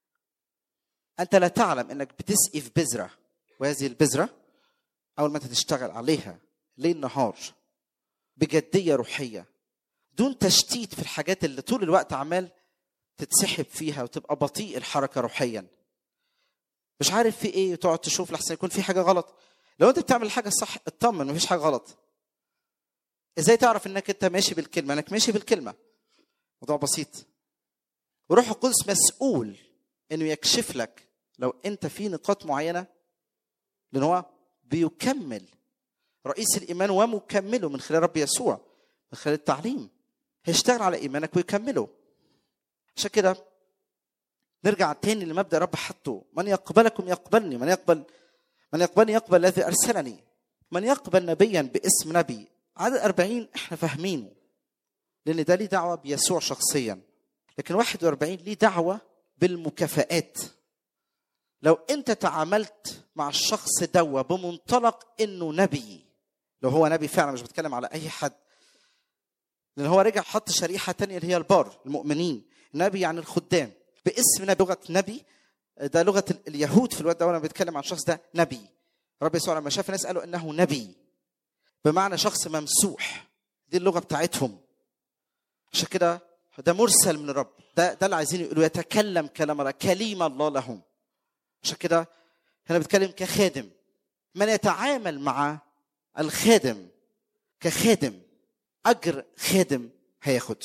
انت لا تعلم انك بتسقي في بذره وهذه البذره اول ما انت تشتغل عليها ليل نهار بجديه روحيه دون تشتيت في الحاجات اللي طول الوقت عمال تتسحب فيها وتبقى بطيء الحركه روحيا مش عارف في ايه وتقعد تشوف لحسن يكون في حاجه غلط لو انت بتعمل الحاجه الصح اطمن مفيش حاجه غلط ازاي تعرف انك انت ماشي بالكلمه انك ماشي بالكلمه موضوع بسيط وروح القدس مسؤول انه يكشف لك لو انت في نقاط معينه لان هو بيكمل رئيس الايمان ومكمله من خلال رب يسوع من خلال التعليم هيشتغل على ايمانك ويكمله عشان كده نرجع تاني لمبدا رب حطه من يقبلكم يقبلني من يقبل من يقبلني يقبل الذي ارسلني من يقبل نبيا باسم نبي عدد أربعين احنا فاهمينه لان ده ليه دعوه بيسوع شخصيا لكن 41 ليه دعوه بالمكافآت لو انت تعاملت مع الشخص دوا بمنطلق انه نبي لو هو نبي فعلا مش بتكلم على اي حد لان هو رجع حط شريحه تانية اللي هي البار المؤمنين نبي يعني الخدام باسم نبي لغه نبي ده لغه اليهود في الوقت ده وانا بتكلم عن الشخص ده نبي رب يسوع لما شاف الناس قالوا انه نبي بمعنى شخص ممسوح دي اللغه بتاعتهم عشان كده ده مرسل من الرب ده ده اللي عايزين يقولوا يتكلم كلام الله كلمه الله لهم عشان كده هنا بتكلم كخادم من يتعامل مع الخادم كخادم اجر خادم هياخد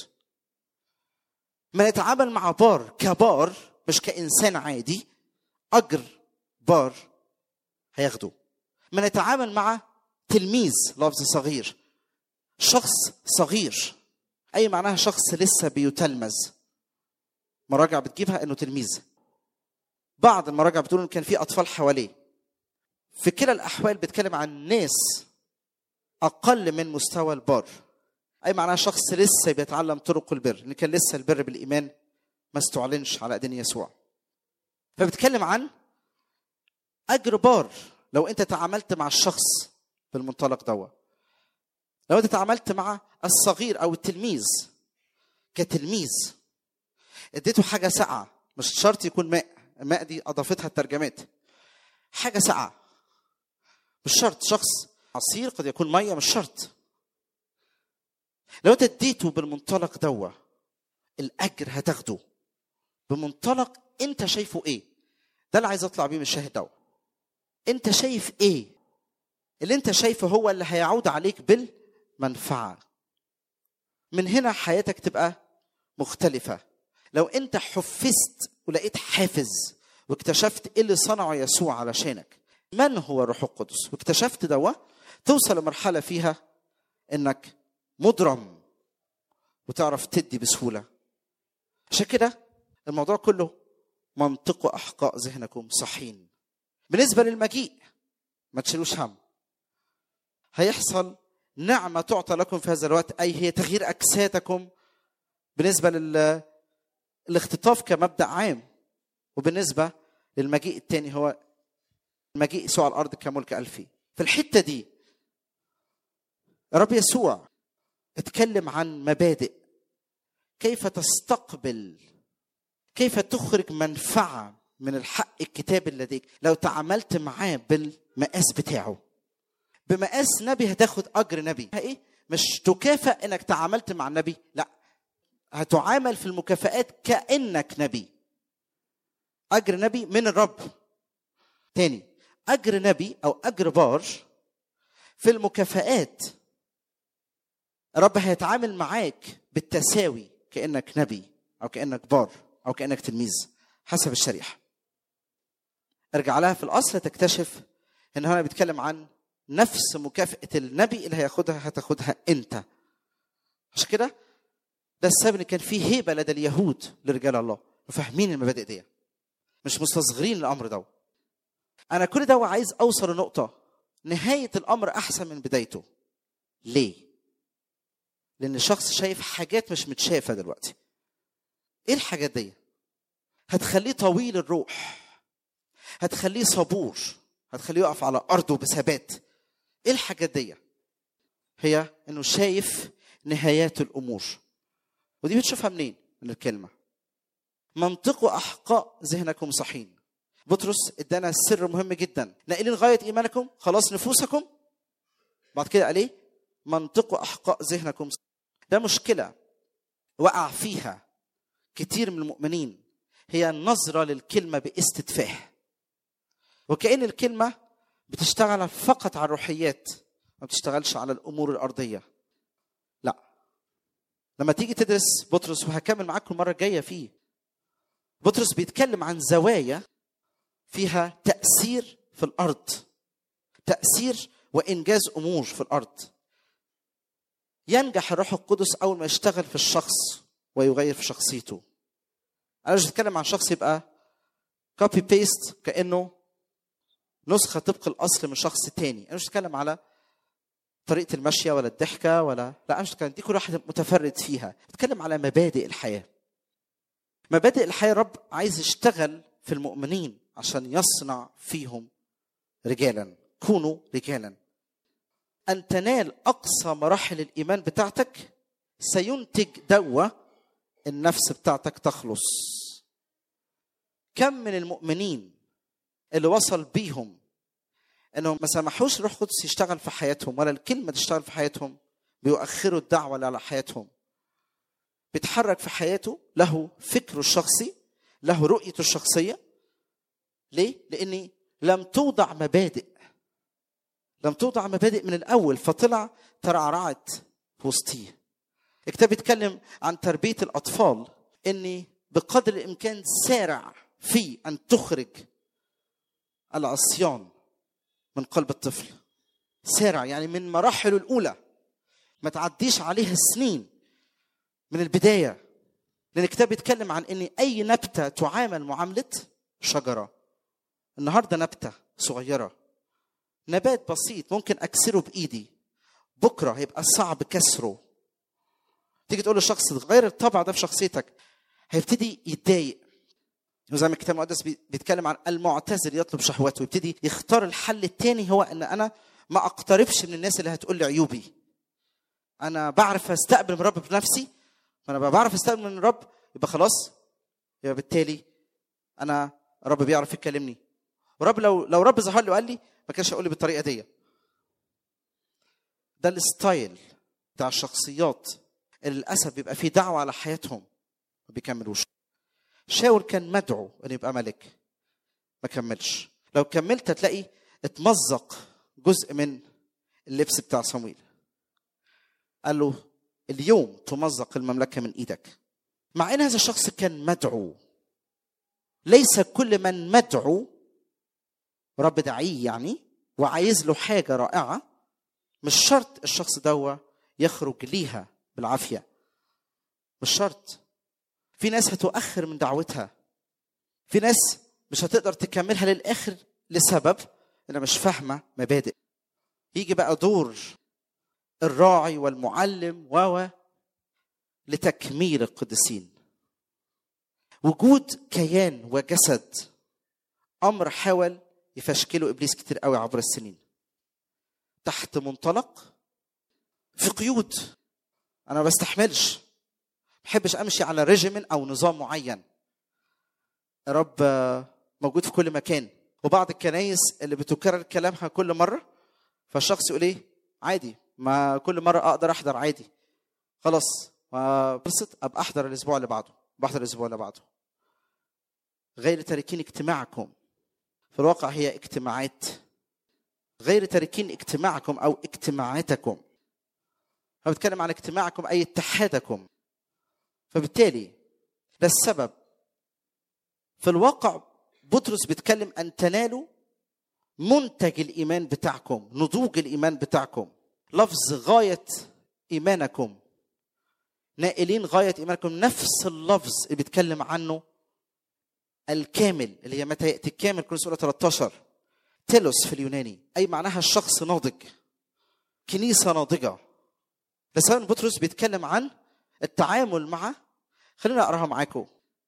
من يتعامل مع بار كبار مش كانسان عادي اجر بار هياخده من يتعامل مع تلميذ لفظ صغير شخص صغير اي معناها شخص لسه بيتلمذ مراجع بتجيبها انه تلميذ بعض المراجع بتقول ان كان في اطفال حواليه في كلا الاحوال بيتكلم عن ناس اقل من مستوى البار اي معناها شخص لسه بيتعلم طرق البر ان كان لسه البر بالايمان ما استعلنش على ايدين يسوع فبتكلم عن اجر بار لو انت تعاملت مع الشخص بالمنطلق دوا لو انت تعاملت مع الصغير او التلميذ كتلميذ اديته حاجه ساقعه مش شرط يكون ماء الماء دي اضافتها الترجمات حاجه ساقعه مش شرط شخص عصير قد يكون ميه مش شرط لو انت اديته بالمنطلق دوا الاجر هتاخده بمنطلق انت شايفه ايه ده اللي عايز اطلع بيه من الشاهد دوا انت شايف ايه اللي انت شايفه هو اللي هيعود عليك بالمنفعه من هنا حياتك تبقى مختلفه لو انت حفزت ولقيت حافز واكتشفت ايه اللي صنعه يسوع علشانك من هو الروح القدس واكتشفت دوا توصل لمرحله فيها انك مضرم وتعرف تدي بسهوله عشان كده الموضوع كله منطق احقاء ذهنكم صحين بالنسبه للمجيء ما تشيلوش هم هيحصل نعمه تعطى لكم في هذا الوقت اي هي تغيير اجسادكم بالنسبه لل الاختطاف كمبدا عام وبالنسبه للمجيء الثاني هو مجيء يسوع على الارض كملك الفي في الحته دي رب يسوع اتكلم عن مبادئ كيف تستقبل كيف تخرج منفعه من الحق الكتاب لديك لو تعاملت معاه بالمقاس بتاعه بمقاس نبي هتاخد اجر نبي ايه مش تكافئ انك تعاملت مع النبي لا هتعامل في المكافآت كأنك نبي أجر نبي من الرب تاني أجر نبي أو أجر بار في المكافآت الرب هيتعامل معاك بالتساوي كأنك نبي أو كأنك بار أو كأنك تلميذ حسب الشريحة ارجع لها في الأصل تكتشف إن هنا بيتكلم عن نفس مكافأة النبي اللي هياخدها هتاخدها أنت عشان كده ده السبب ان كان فيه هيبه لدى اليهود لرجال الله وفاهمين المبادئ دي مش مستصغرين الامر ده انا كل ده عايز اوصل لنقطه نهايه الامر احسن من بدايته ليه لان الشخص شايف حاجات مش متشافه دلوقتي ايه الحاجات دي هتخليه طويل الروح هتخليه صبور هتخليه يقف على ارضه بثبات ايه الحاجات دي هي انه شايف نهايات الامور ودي بتشوفها منين من الكلمه منطقوا احقاء ذهنكم صحين بطرس ادانا سر مهم جدا ناقلين غايه ايمانكم خلاص نفوسكم بعد كده قال ايه منطقوا احقاء ذهنكم ده مشكله وقع فيها كتير من المؤمنين هي النظره للكلمه باستتفاه وكأن الكلمه بتشتغل فقط على الروحيات ما بتشتغلش على الامور الارضيه لا لما تيجي تدرس بطرس وهكمل معاكم المره الجايه فيه بطرس بيتكلم عن زوايا فيها تاثير في الارض تاثير وانجاز امور في الارض ينجح الروح القدس اول ما يشتغل في الشخص ويغير في شخصيته انا مش بتكلم عن شخص يبقى كوبي بيست كانه نسخه طبق الاصل من شخص تاني انا مش بتكلم على طريقه المشيه ولا الضحكه ولا لا انا مش بتكلم دي كل واحد متفرد فيها بتكلم على مبادئ الحياه مبادئ الحياه رب عايز يشتغل في المؤمنين عشان يصنع فيهم رجالا كونوا رجالا ان تنال اقصى مراحل الايمان بتاعتك سينتج دواء النفس بتاعتك تخلص كم من المؤمنين اللي وصل بيهم انهم ما سمحوش الروح القدس يشتغل في حياتهم ولا الكلمه تشتغل في حياتهم بيؤخروا الدعوه اللي على حياتهم بيتحرك في حياته له فكره الشخصي له رؤيته الشخصيه ليه؟ لاني لم توضع مبادئ لم توضع مبادئ من الاول فطلع ترعرعت في وسطيه الكتاب بيتكلم عن تربيه الاطفال اني بقدر الامكان سارع في ان تخرج العصيان من قلب الطفل سارع يعني من مراحله الاولى ما تعديش عليها السنين من البدايه لان الكتاب بيتكلم عن ان اي نبته تعامل معامله شجره النهارده نبته صغيره نبات بسيط ممكن اكسره بايدي بكره هيبقى صعب كسره تيجي تقول لشخص غير الطبع ده في شخصيتك هيبتدي يتضايق وزي ما الكتاب المقدس بيتكلم عن المعتزل يطلب شهوته ويبتدي يختار الحل الثاني هو ان انا ما اقتربش من الناس اللي هتقول لي عيوبي انا بعرف استقبل من الرب بنفسي فانا بعرف استقبل من الرب يبقى خلاص يبقى بالتالي انا الرب بيعرف يكلمني ورب لو لو رب ظهر لي وقال لي ما كانش هيقول لي بالطريقه دي ده الستايل بتاع الشخصيات اللي للاسف بيبقى فيه دعوه على حياتهم ما بيكملوش شاول كان مدعو ان يبقى ملك ما كملش لو كملت هتلاقي اتمزق جزء من اللبس بتاع صمويل قال له اليوم تمزق المملكه من ايدك مع ان هذا الشخص كان مدعو ليس كل من مدعو رب دعيه يعني وعايز له حاجه رائعه مش شرط الشخص دوا يخرج ليها بالعافيه مش شرط في ناس هتؤخر من دعوتها في ناس مش هتقدر تكملها للاخر لسبب انها مش فاهمه مبادئ يجي بقى دور الراعي والمعلم و لتكميل القديسين وجود كيان وجسد امر حاول يفشكله ابليس كتير قوي عبر السنين تحت منطلق في قيود انا ما بستحملش ما بحبش امشي على ريجيمن او نظام معين رب موجود في كل مكان وبعض الكنايس اللي بتكرر كلامها كل مره فالشخص يقول ايه عادي ما كل مره اقدر احضر عادي خلاص ما بسط ابقى احضر الاسبوع اللي بعده بحضر الاسبوع اللي بعده غير تاركين اجتماعكم في الواقع هي اجتماعات غير تاركين اجتماعكم او اجتماعاتكم أنا بتكلم عن اجتماعكم أي اتحادكم فبالتالي ده السبب في الواقع بطرس بيتكلم أن تنالوا منتج الإيمان بتاعكم نضوج الإيمان بتاعكم لفظ غاية إيمانكم نائلين غايه ايمانكم نفس اللفظ اللي بيتكلم عنه الكامل اللي هي متى ياتي الكامل كل سوره 13 تيلوس في اليوناني اي معناها الشخص ناضج كنيسه ناضجه بس هنا بطرس بيتكلم عن التعامل مع خلينا اقراها معاكم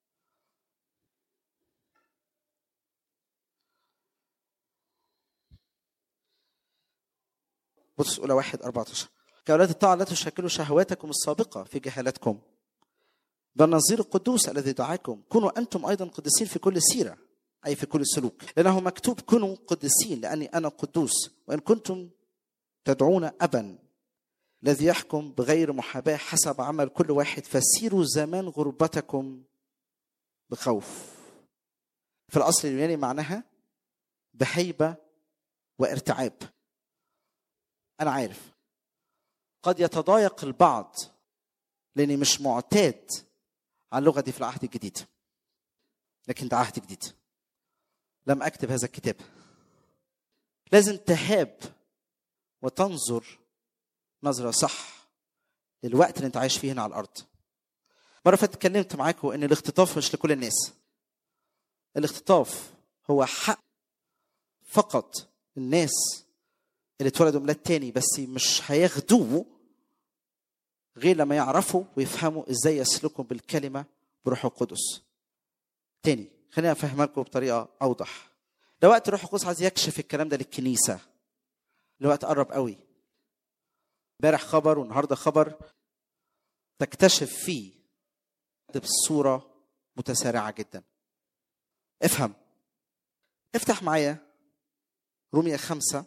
بطرس اولى واحد 14 كأولاد الطاعة لا تشكلوا شهواتكم السابقة في جهالتكم بل نظير القدوس الذي دعاكم كونوا أنتم أيضا قديسين في كل سيرة أي في كل سلوك لأنه مكتوب كونوا قديسين لأني أنا قدوس وإن كنتم تدعون أبا الذي يحكم بغير محاباة حسب عمل كل واحد فسيروا زمان غربتكم بخوف في الأصل اليوناني معناها بهيبة وارتعاب أنا عارف قد يتضايق البعض لاني مش معتاد على اللغه دي في العهد الجديد لكن ده عهد جديد لم اكتب هذا الكتاب لازم تهاب وتنظر نظره صح للوقت اللي انت عايش فيه هنا على الارض مره فاتت اتكلمت معاكم ان الاختطاف مش لكل الناس الاختطاف هو حق فقط الناس اللي اتولدوا ميلاد تاني بس مش هياخدوه غير لما يعرفوا ويفهموا ازاي يسلكوا بالكلمه بروح القدس. تاني خليني افهمها لكم بطريقه اوضح. ده وقت روح القدس عايز يكشف الكلام ده للكنيسه. الوقت قرب قوي. امبارح خبر والنهارده خبر تكتشف فيه بصوره متسارعه جدا. افهم. افتح معايا رومية خمسة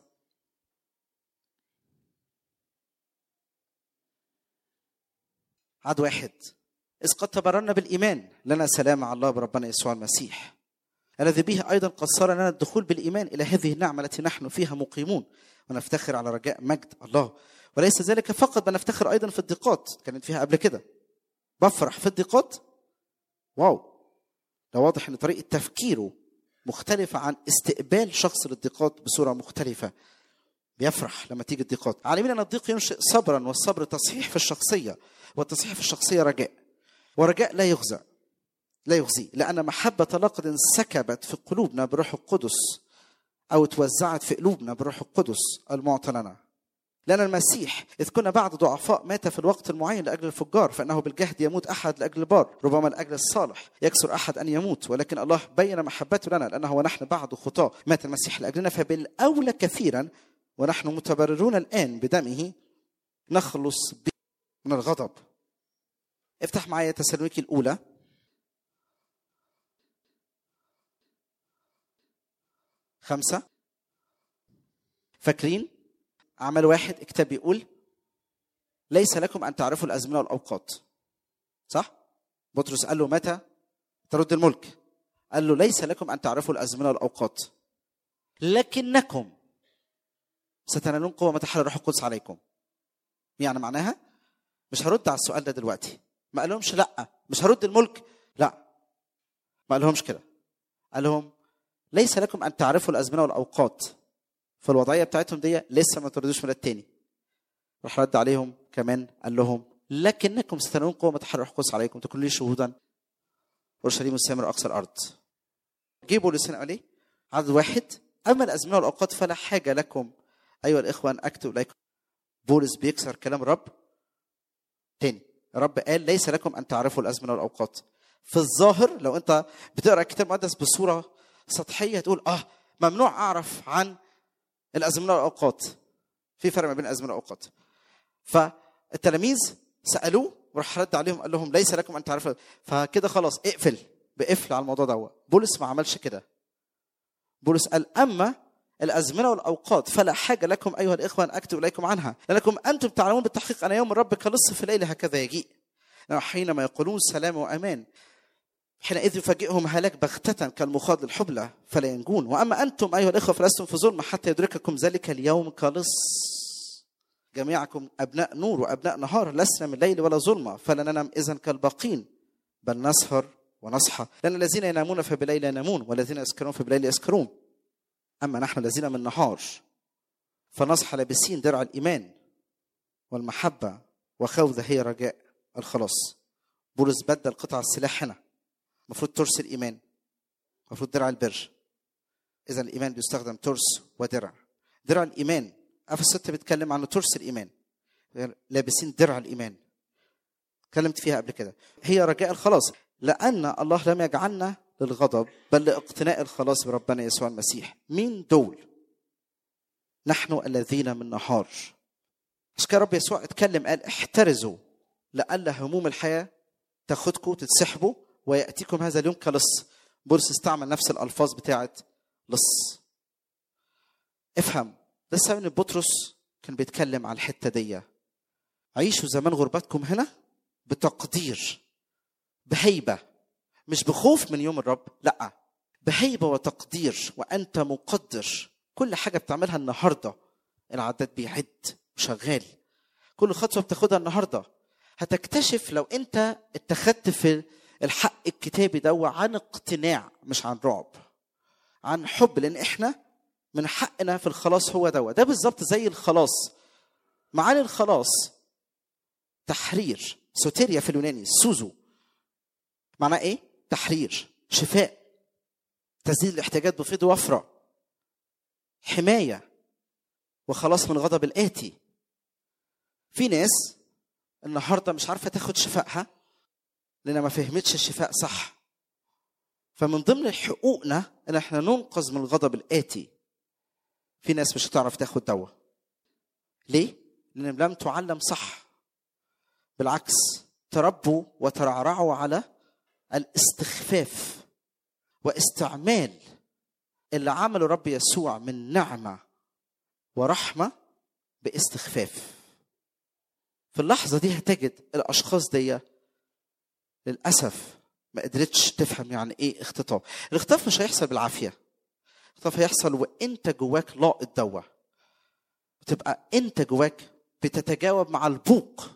عدد واحد إذ قد تبررنا بالإيمان لنا سلام على الله بربنا يسوع المسيح الذي به أيضا قد صار لنا الدخول بالإيمان إلى هذه النعمة التي نحن فيها مقيمون ونفتخر على رجاء مجد الله وليس ذلك فقط بل نفتخر أيضا في الضيقات كانت فيها قبل كده بفرح في الضيقات واو ده واضح ان طريقه تفكيره مختلفه عن استقبال شخص للضيقات بصوره مختلفه بيفرح لما تيجي الضيقات عالمين ان الضيق ينشئ صبرا والصبر تصحيح في الشخصيه والتصحيح في الشخصيه رجاء ورجاء لا يخزى لا يخزي لان محبه لقد انسكبت في قلوبنا بروح القدس او توزعت في قلوبنا بروح القدس المعطى لنا لأن المسيح إذ كنا بعد ضعفاء مات في الوقت المعين لأجل الفجار فإنه بالجهد يموت أحد لأجل البار ربما لأجل الصالح يكسر أحد أن يموت ولكن الله بين محبته لنا لأنه ونحن بعد خطاة مات المسيح لأجلنا فبالأولى كثيرا ونحن متبررون الآن بدمه نخلص به من الغضب افتح معايا تسالونيكي الأولى خمسة فاكرين عمل واحد كتاب بيقول ليس لكم ان تعرفوا الازمنه والاوقات صح بطرس قال له متى ترد الملك قال له ليس لكم ان تعرفوا الازمنه والاوقات لكنكم ستنالون قوه متى حل الروح القدس عليكم يعني معناها مش هرد على السؤال ده دلوقتي ما قالهمش لا مش هرد الملك لا ما قالهمش كده قال لهم ليس لكم ان تعرفوا الازمنه والاوقات فالوضعيه بتاعتهم دي لسه ما تردوش من التاني راح رد عليهم كمان قال لهم لكنكم ستنالون قوه ما تحرر القدس عليكم تكونوا لي شهودا اورشليم والسامر اقصى الارض جيبوا لسان عليه عدد واحد اما الازمنه والاوقات فلا حاجه لكم ايها الاخوه ان اكتب اليكم بولس بيكسر كلام الرب تاني الرب قال ليس لكم ان تعرفوا الازمنه والاوقات في الظاهر لو انت بتقرا الكتاب المقدس بصوره سطحيه تقول اه ممنوع اعرف عن الازمنه والاوقات في فرق ما بين الازمنه والاوقات فالتلاميذ سالوه وراح رد عليهم قال لهم ليس لكم ان تعرفوا فكده خلاص اقفل بقفل على الموضوع ده بولس ما عملش كده بولس قال اما الازمنه والاوقات فلا حاجه لكم ايها الاخوه ان اكتب اليكم عنها لانكم انتم تعلمون بالتحقيق ان يوم الرب كلص في الليل هكذا يجيء حينما يقولون سلام وامان حينئذ يفاجئهم هلاك بغتة كالمخاض للحبلى فلا ينجون وأما أنتم أيها الإخوة فلستم في ظلم حتى يدرككم ذلك اليوم كلص جميعكم أبناء نور وأبناء نهار لسنا من ليل ولا ظلمة فلا ننام إذا كالباقين بل نسهر ونصحى لأن الذين ينامون فبالليل ينامون والذين يسكرون فبالليل يسكرون أما نحن الذين من نهار فنصحى لابسين درع الإيمان والمحبة وخوذة هي رجاء الخلاص بولس بدل قطع السلاح هنا المفروض ترس الايمان المفروض درع البر اذا الايمان بيستخدم ترس ودرع درع الايمان افس 6 بيتكلم عن ترس الايمان لابسين درع الايمان اتكلمت فيها قبل كده هي رجاء الخلاص لان الله لم يجعلنا للغضب بل لاقتناء الخلاص بربنا يسوع المسيح مين دول نحن الذين من نهار عشان كده رب يسوع اتكلم قال احترزوا لئلا هموم الحياه تاخدكم تتسحبوا وياتيكم هذا اليوم كلص بولس استعمل نفس الالفاظ بتاعت لص افهم ده السبب ان بطرس كان بيتكلم على الحته دي عيشوا زمان غربتكم هنا بتقدير بهيبه مش بخوف من يوم الرب لا بهيبه وتقدير وانت مقدر كل حاجه بتعملها النهارده العداد بيعد وشغال كل خطوه بتاخدها النهارده هتكتشف لو انت اتخذت في الحق الكتابي ده عن اقتناع مش عن رعب عن حب لان احنا من حقنا في الخلاص هو دوا ده بالظبط زي الخلاص معاني الخلاص تحرير سوتيريا في اليوناني سوزو معناه ايه تحرير شفاء تسديد الاحتياجات بفيض وفره حمايه وخلاص من غضب الاتي في ناس النهارده مش عارفه تاخد شفائها لانها ما فهمتش الشفاء صح فمن ضمن حقوقنا ان احنا ننقذ من الغضب الاتي في ناس مش هتعرف تاخد دواء ليه لان لم تعلم صح بالعكس تربوا وترعرعوا على الاستخفاف واستعمال اللي عمله رب يسوع من نعمه ورحمه باستخفاف في اللحظه دي هتجد الاشخاص دي للاسف ما قدرتش تفهم يعني ايه اختطاف الاختطاف مش هيحصل بالعافيه الاختطاف هيحصل وانت جواك لاقط دوا تبقى انت جواك بتتجاوب مع البوق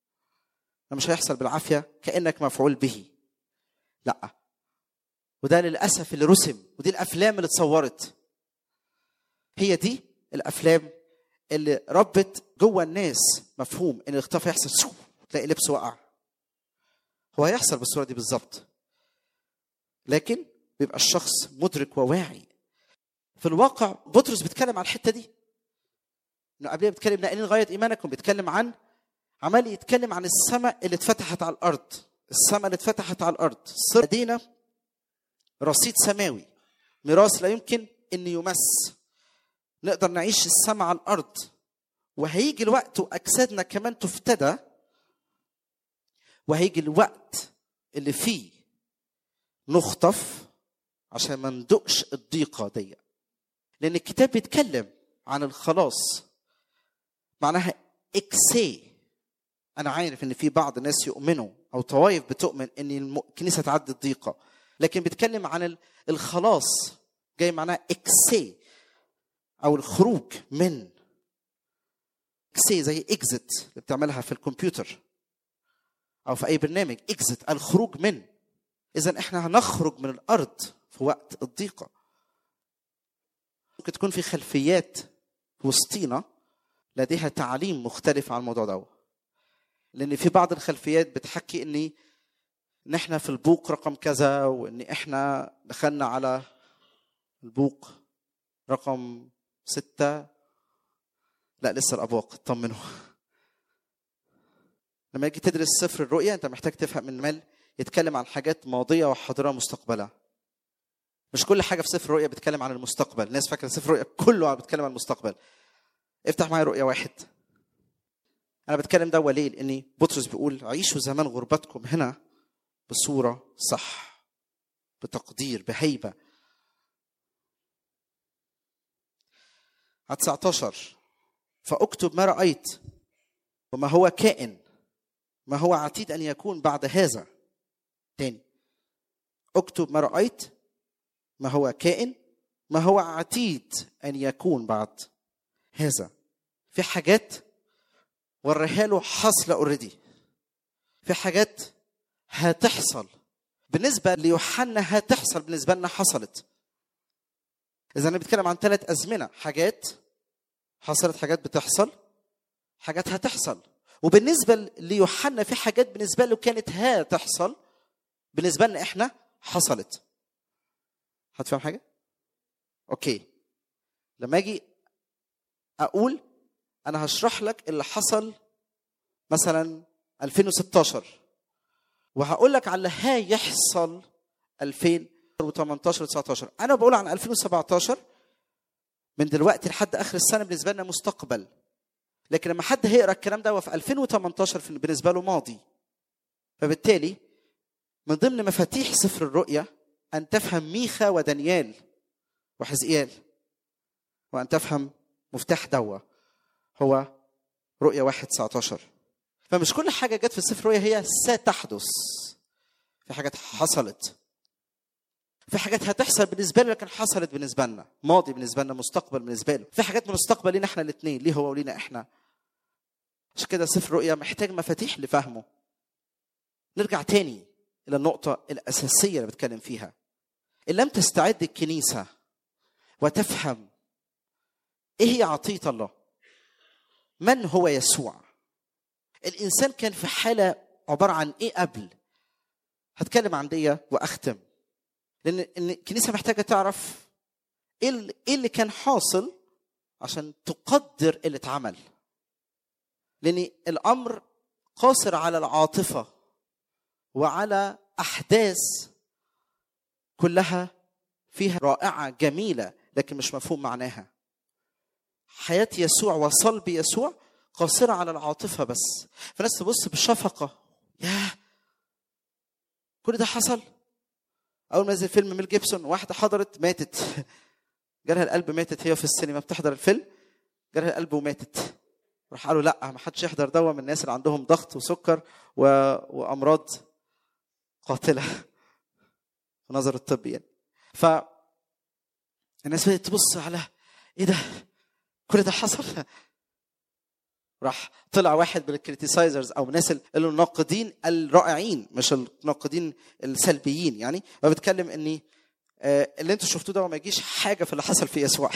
ده مش هيحصل بالعافيه كانك مفعول به لا وده للاسف اللي رسم ودي الافلام اللي اتصورت هي دي الافلام اللي ربت جوه الناس مفهوم ان الاختطاف يحصل شو تلاقي لبس وقع هو هيحصل بالصوره دي بالظبط لكن بيبقى الشخص مدرك وواعي في الواقع بطرس بيتكلم عن الحته دي انه قبلها بيتكلم ناقلين غايه ايمانكم بيتكلم عن عمال يتكلم عن السماء اللي اتفتحت على الارض السماء اللي اتفتحت على الارض صار لدينا رصيد سماوي ميراث لا يمكن ان يمس نقدر نعيش السماء على الارض وهيجي الوقت واجسادنا كمان تفتدى وهيجي الوقت اللي فيه نخطف عشان ما ندقش الضيقه دي لان الكتاب بيتكلم عن الخلاص معناها اكسي انا عارف ان في بعض الناس يؤمنوا او طوائف بتؤمن ان الكنيسه تعدي الضيقه لكن بيتكلم عن الخلاص جاي معناها اكسي او الخروج من اكسي زي اكزت اللي بتعملها في الكمبيوتر او في اي برنامج اكزت الخروج من اذا احنا هنخرج من الارض في وقت الضيقه ممكن تكون في خلفيات وسطينا لديها تعليم مختلف عن الموضوع ده لان في بعض الخلفيات بتحكي اني ان احنا في البوق رقم كذا وان احنا دخلنا على البوق رقم ستة لا لسه الابواق اطمنوا لما يجي تدرس سفر الرؤيا انت محتاج تفهم ان مال يتكلم عن حاجات ماضيه وحاضره ومستقبله مش كل حاجه في سفر الرؤيا بتتكلم عن المستقبل الناس فاكره سفر الرؤيا كله بيتكلم عن المستقبل افتح معايا رؤيا واحد انا بتكلم ده ليه لاني بطرس بيقول عيشوا زمان غربتكم هنا بصوره صح بتقدير بهيبه على 19 فاكتب ما رايت وما هو كائن ما هو عتيد ان يكون بعد هذا تاني اكتب ما رايت ما هو كائن ما هو عتيد ان يكون بعد هذا في حاجات وريها له حاصله اوريدي في حاجات هتحصل بالنسبه ليوحنا هتحصل بالنسبه لنا حصلت اذا انا بتكلم عن ثلاث ازمنه حاجات حصلت حاجات بتحصل حاجات هتحصل وبالنسبه ليوحنا في حاجات بالنسبه له كانت هتحصل بالنسبه لنا احنا حصلت هتفهم حاجه اوكي لما اجي اقول انا هشرح لك اللي حصل مثلا 2016 وهقول لك على اللي هيحصل 2018 19 انا بقول عن 2017 من دلوقتي لحد اخر السنه بالنسبه لنا مستقبل لكن لما حد هيقرا الكلام ده في 2018 في- بالنسبه له ماضي فبالتالي من ضمن مفاتيح سفر الرؤيا ان تفهم ميخا ودانيال وحزقيال وان تفهم مفتاح دوا هو رؤيا 1 19 فمش كل حاجه جت في سفر الرؤيا هي ستحدث في حاجات حصلت في حاجات هتحصل بالنسبه له لكن حصلت بالنسبه لنا ماضي بالنسبه لنا مستقبل بالنسبه له في حاجات من المستقبل لينا احنا الاثنين ليه هو ولينا احنا عشان كده سفر الرؤيا محتاج مفاتيح لفهمه نرجع تاني الى النقطه الاساسيه اللي بتكلم فيها ان لم تستعد الكنيسه وتفهم ايه هي عطيه الله من هو يسوع الانسان كان في حاله عباره عن ايه قبل هتكلم عن دي واختم لان إن الكنيسه محتاجه تعرف ايه ال- إيه اللي كان حاصل عشان تقدر اللي اتعمل لان الامر قاصر على العاطفه وعلى احداث كلها فيها رائعه جميله لكن مش مفهوم معناها حياه يسوع وصلب يسوع قاصره على العاطفه بس فالناس تبص بشفقه ياه كل ده حصل اول ما نزل فيلم ميل جيبسون واحده حضرت ماتت جالها القلب ماتت هي في السينما بتحضر الفيلم جالها القلب وماتت راح قالوا لا ما حدش يحضر دواء من الناس اللي عندهم ضغط وسكر و... وامراض قاتله في نظر الطب يعني ف الناس بدات تبص على ايه ده كل ده حصل راح طلع واحد من الكريتيسايزرز او الناس ال- الناقدين الرائعين مش الناقدين السلبيين يعني فبتكلم اني آه، اللي انتوا شفتوه ده ما يجيش حاجه في اللي حصل في يسوع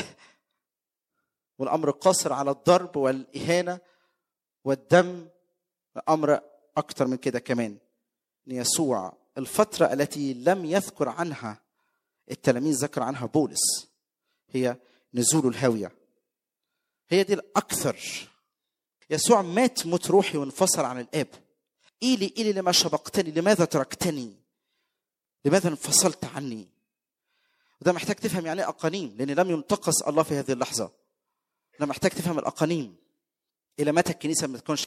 والامر قاصر على الضرب والاهانه والدم امر اكتر من كده كمان ان يسوع الفتره التي لم يذكر عنها التلاميذ ذكر عنها بولس هي نزول الهاويه هي دي الاكثر يسوع مات موت روحي وانفصل عن الاب إيلي إيلي لما شبقتني لماذا تركتني لماذا انفصلت عني وده محتاج تفهم يعني ايه اقانيم لان لم ينتقص الله في هذه اللحظه ده محتاج تفهم الاقانيم الى متى الكنيسه ما تكونش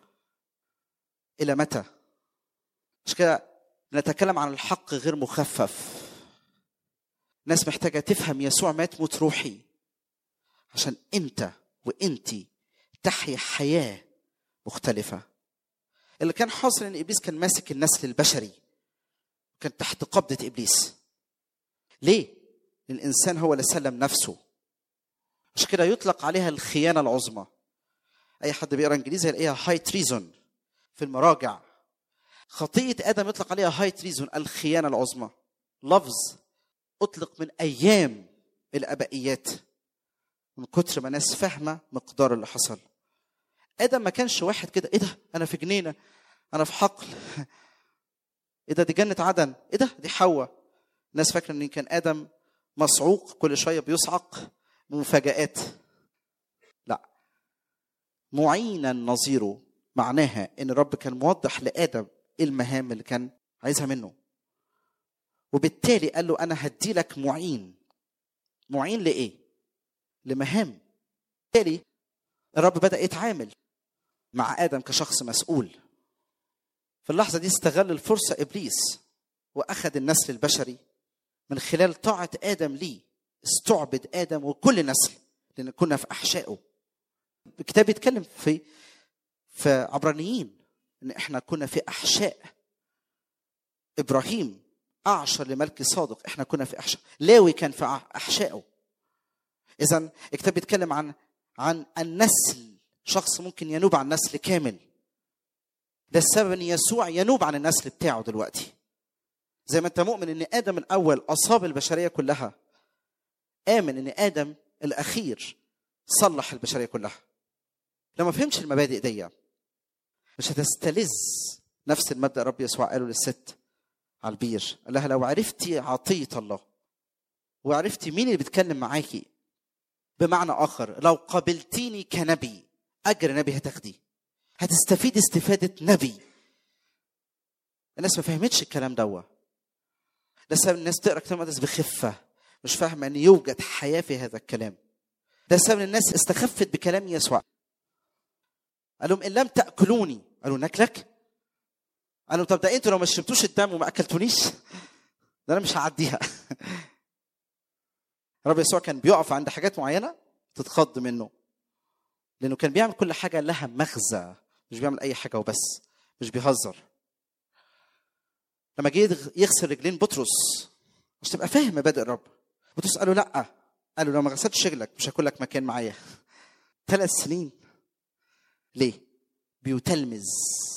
الى متى مش كده نتكلم عن الحق غير مخفف ناس محتاجه تفهم يسوع مات موت روحي عشان انت وانتي تحيا حياه مختلفه اللي كان حاصل ان ابليس كان ماسك النسل البشري كان تحت قبضه ابليس ليه الانسان هو اللي سلم نفسه مش كده يطلق عليها الخيانه العظمى اي حد بيقرا انجليزي هيلاقيها هاي تريزون في المراجع خطيه ادم يطلق عليها هاي تريزون الخيانه العظمى لفظ اطلق من ايام الابائيات من كتر ما ناس فاهمه مقدار اللي حصل ادم ما كانش واحد كده ايه ده انا في جنينه انا في حقل ايه ده دي جنه عدن ايه ده دي حواء الناس فاكره ان كان ادم مصعوق كل شويه بيصعق بمفاجآت لا معينا نظيره معناها ان الرب كان موضح لادم ايه المهام اللي كان عايزها منه وبالتالي قال له انا هدي لك معين معين لايه لمهام بالتالي الرب بدا يتعامل مع ادم كشخص مسؤول في اللحظه دي استغل الفرصه ابليس واخذ النسل البشري من خلال طاعه ادم ليه استعبد ادم وكل نسل لان كنا في احشائه الكتاب بيتكلم في في عبرانيين ان احنا كنا في احشاء ابراهيم اعشر لملك صادق احنا كنا في احشاء لاوي كان في احشائه اذا الكتاب بيتكلم عن عن النسل شخص ممكن ينوب عن نسل كامل ده السبب ان يسوع ينوب عن النسل بتاعه دلوقتي زي ما انت مؤمن ان ادم الاول اصاب البشريه كلها امن ان ادم الاخير صلح البشريه كلها لو ما فهمش المبادئ دي مش هتستلذ نفس المبدا رب يسوع قاله للست على البير قال لها لو عرفتي عطيه الله وعرفتي مين اللي بيتكلم معاكي بمعنى اخر لو قابلتيني كنبي اجر نبي هتاخديه هتستفيد استفاده نبي الناس ما فهمتش الكلام دوا ده سبب الناس تقرا كتاب المقدس بخفه مش فاهمه ان يوجد حياه في هذا الكلام ده سبب الناس استخفت بكلام يسوع قال لهم ان لم تاكلوني قالوا ناكلك قالوا طب ده انتوا لو ما شربتوش الدم وما اكلتونيش ده انا مش هعديها الرب يسوع كان بيقف عند حاجات معينه تتخض منه لانه كان بيعمل كل حاجه لها مغزى مش بيعمل اي حاجه وبس مش بيهزر لما جه يغسل رجلين بطرس مش تبقى فاهم مبادئ الرب بطرس قال له لا قال له لو ما غسلتش رجلك مش هاكل لك مكان معايا ثلاث سنين ليه بيتلمذ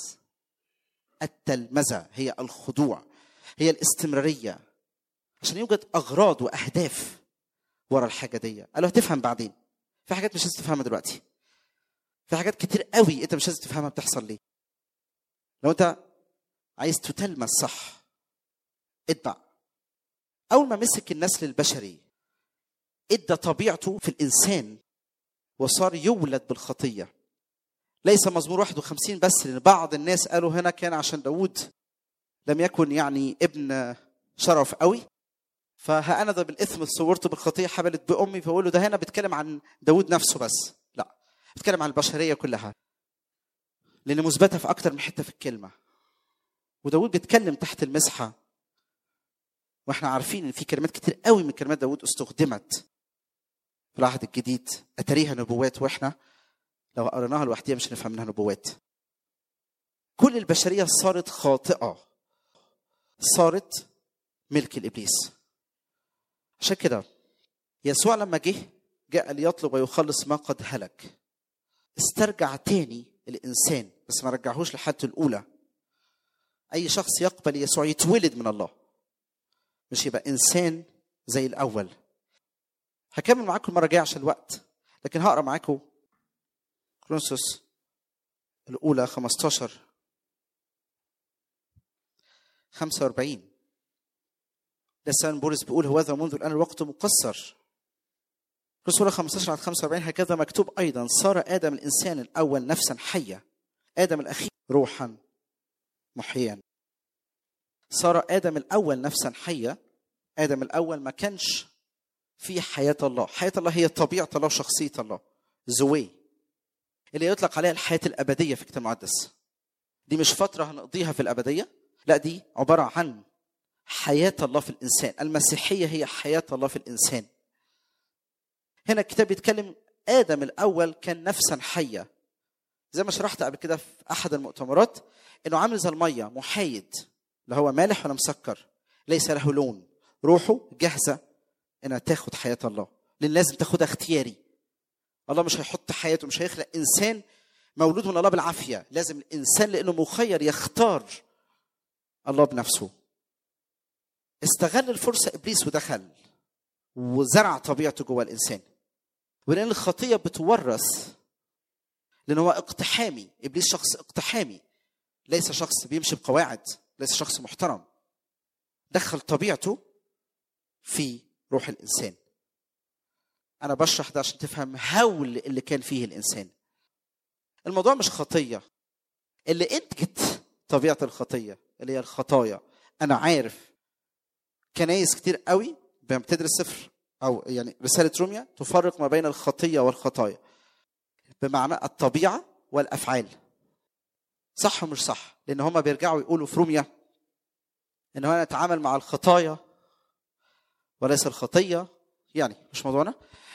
التلمذه هي الخضوع هي الاستمراريه عشان يوجد اغراض واهداف ورا الحاجه دي قال له هتفهم بعدين في حاجات مش لازم تفهمها دلوقتي في حاجات كتير قوي انت مش لازم تفهمها بتحصل ليه لو انت عايز تتلمس صح اتبع اول ما مسك النسل البشري ادى طبيعته في الانسان وصار يولد بالخطيه ليس مزمور 51 بس لان بعض الناس قالوا هنا كان عشان داوود لم يكن يعني ابن شرف قوي فها انا ده بالاثم صورت بالخطيه حبلت بامي فاقول له ده هنا بيتكلم عن داوود نفسه بس لا بيتكلم عن البشريه كلها لان مثبته في اكتر من حته في الكلمه وداود بيتكلم تحت المسحه واحنا عارفين ان في كلمات كتير قوي من كلمات داود استخدمت في العهد الجديد اتاريها نبوات واحنا لو قريناها لوحديها مش هنفهم منها نبوات كل البشريه صارت خاطئه صارت ملك الابليس عشان كده يسوع لما جه جاء ليطلب ويخلص ما قد هلك استرجع تاني الانسان بس ما رجعهوش لحالته الاولى اي شخص يقبل يسوع يتولد من الله مش يبقى انسان زي الاول هكمل معاكم المره الجايه عشان الوقت لكن هقرا معاكم كرونسوس الاولى 15 45 لسان بولس بيقول هوذا منذ الان الوقت مقصر رسول 15 على 45 هكذا مكتوب ايضا صار ادم الانسان الاول نفسا حيه ادم الاخير روحا محيا صار ادم الاول نفسا حيه ادم الاول ما كانش في حياه الله حياه الله هي طبيعه الله وشخصيه الله زوي اللي يطلق عليها الحياه الابديه في الكتاب المقدس دي مش فتره هنقضيها في الابديه لا دي عباره عن حياه الله في الانسان المسيحيه هي حياه الله في الانسان هنا الكتاب بيتكلم ادم الاول كان نفسا حيه زي ما شرحت قبل كده في احد المؤتمرات انه عامل زي الميه محايد لا هو مالح ولا مسكر ليس له لون روحه جاهزه انها تاخد حياه الله لان لازم تاخدها اختياري الله مش هيحط حياته مش هيخلق انسان مولود من الله بالعافيه لازم الانسان لانه مخير يختار الله بنفسه استغل الفرصه ابليس ودخل وزرع طبيعته جوه الانسان ولان الخطيه بتورث لان هو اقتحامي ابليس شخص اقتحامي ليس شخص بيمشي بقواعد ليس شخص محترم دخل طبيعته في روح الانسان انا بشرح ده عشان تفهم هول اللي كان فيه الانسان الموضوع مش خطيه اللي انتجت طبيعه الخطيه اللي هي الخطايا انا عارف كنايس كتير قوي لما بتدرس سفر او يعني رساله روميا تفرق ما بين الخطيه والخطايا بمعنى الطبيعه والافعال صح ومش صح لان هما بيرجعوا يقولوا في روميا ان هو نتعامل مع الخطايا وليس الخطيه يعني مش موضوعنا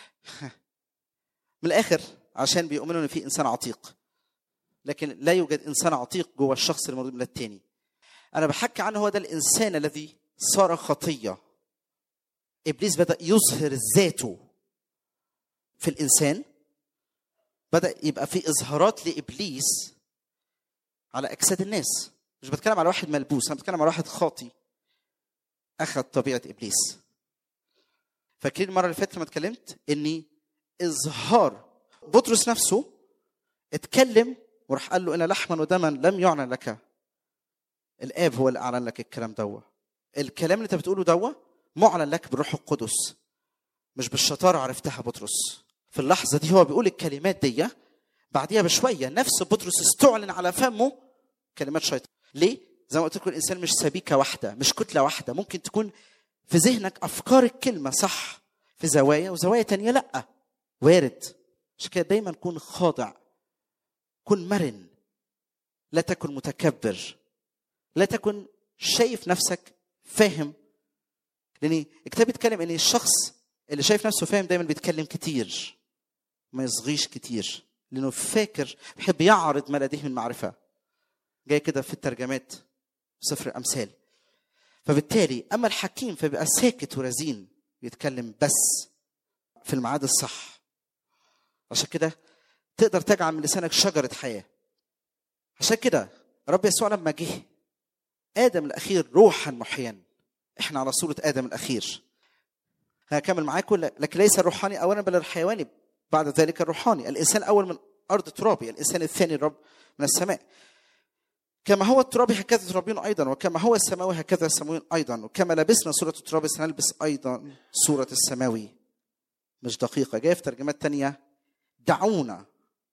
من الاخر عشان بيؤمنوا ان في انسان عتيق لكن لا يوجد انسان عتيق جوه الشخص المولود من التاني انا بحكي عنه هو ده الانسان الذي صار خطيه ابليس بدا يظهر ذاته في الانسان بدا يبقى في اظهارات لابليس على اجساد الناس مش بتكلم على واحد ملبوس انا بتكلم على واحد خاطي اخذ طبيعه ابليس فاكرين المره اللي فاتت لما اتكلمت اني اظهار بطرس نفسه اتكلم وراح قال له ان لحما ودما لم يعلن لك الاب هو اللي اعلن لك الكلام دوا الكلام اللي انت بتقوله دوا معلن لك بالروح القدس مش بالشطاره عرفتها بطرس في اللحظه دي هو بيقول الكلمات دي بعديها بشويه نفس بطرس استعلن على فمه كلمات شيطان ليه زي ما قلت لكم الانسان مش سبيكه واحده مش كتله واحده ممكن تكون في ذهنك افكار الكلمه صح في زوايا وزوايا تانية لا وارد مش كده دايما كن خاضع كن مرن لا تكن متكبر لا تكن شايف نفسك فاهم لان الكتاب بيتكلم ان الشخص اللي شايف نفسه فاهم دايما بيتكلم كتير ما يصغيش كتير لانه فاكر بيحب يعرض ما لديه من معرفه جاي كده في الترجمات في سفر الامثال فبالتالي اما الحكيم فبيبقى ساكت ورزين بيتكلم بس في الميعاد الصح عشان كده تقدر تجعل من لسانك شجره حياه عشان كده رب يسوع لما جه ادم الاخير روحا محيا احنا على صوره ادم الاخير هكمل معاكم لكن ليس الروحاني اولا بل الحيواني بعد ذلك الروحاني الانسان الاول من ارض ترابي الانسان الثاني الرب من السماء كما هو الترابي هكذا ترابيون ايضا وكما هو السماوي هكذا السماويون ايضا وكما لبسنا صوره التراب سنلبس ايضا صوره السماوي مش دقيقه جايه في ترجمات تانية دعونا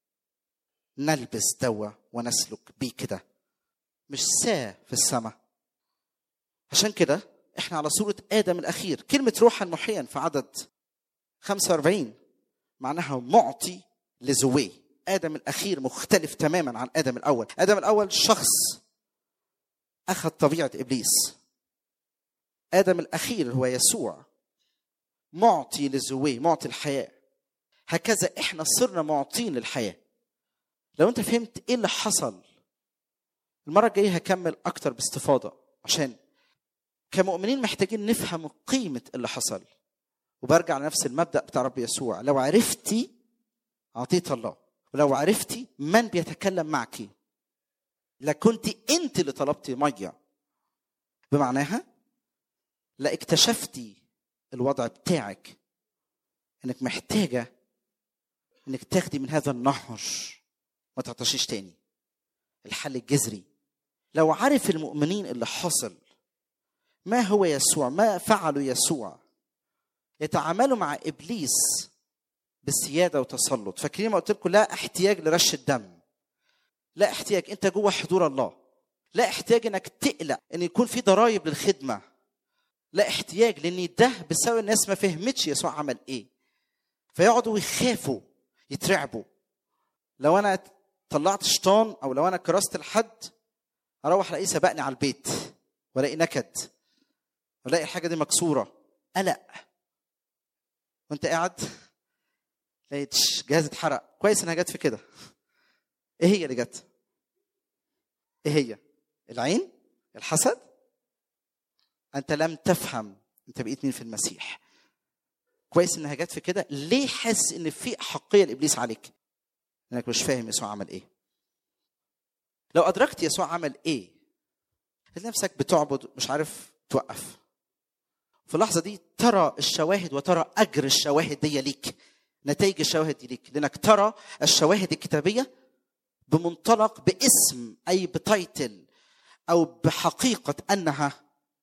نلبس دوا ونسلك بيه كده مش سا في السماء عشان كده احنا على صورة آدم الأخير كلمة روحا محيا في عدد 45 معناها معطي لزويه آدم الأخير مختلف تماما عن آدم الأول آدم الأول شخص أخذ طبيعة إبليس آدم الأخير هو يسوع معطي لزويه معطي الحياة هكذا احنا صرنا معطين للحياة لو انت فهمت ايه اللي حصل المرة الجاية هكمل أكتر باستفاضة عشان كمؤمنين محتاجين نفهم قيمة اللي حصل وبرجع لنفس المبدأ بتاع رب يسوع لو عرفتي أعطيت الله ولو عرفتي من بيتكلم معك لكنت أنت اللي طلبتي مية بمعناها لا اكتشفتي الوضع بتاعك انك محتاجة انك تاخدي من هذا النهر ما تعطشيش تاني الحل الجذري لو عرف المؤمنين اللي حصل ما هو يسوع ما فعله يسوع يتعاملوا مع ابليس بالسياده وتسلط فاكرين ما قلت لكم لا احتياج لرش الدم لا احتياج انت جوه حضور الله لا احتياج انك تقلق ان يكون في ضرائب للخدمه لا احتياج لان ده بسبب الناس ما فهمتش يسوع عمل ايه فيقعدوا يخافوا يترعبوا لو انا طلعت شيطان او لو انا كرست لحد اروح الاقيه سبقني على البيت والاقي نكد والاقي الحاجه دي مكسوره قلق وانت قاعد لقيت جهاز اتحرق كويس انها جت في كده ايه هي اللي جت ايه هي العين الحسد انت لم تفهم انت بقيت مين في المسيح كويس انها جت في كده ليه حاسس ان في احقيه لابليس عليك انك مش فاهم يسوع عمل ايه لو ادركت يسوع عمل ايه نفسك بتعبد مش عارف توقف في اللحظة دي ترى الشواهد وترى أجر الشواهد دي ليك نتائج الشواهد دي ليك لأنك ترى الشواهد الكتابية بمنطلق باسم أي بتايتل أو بحقيقة أنها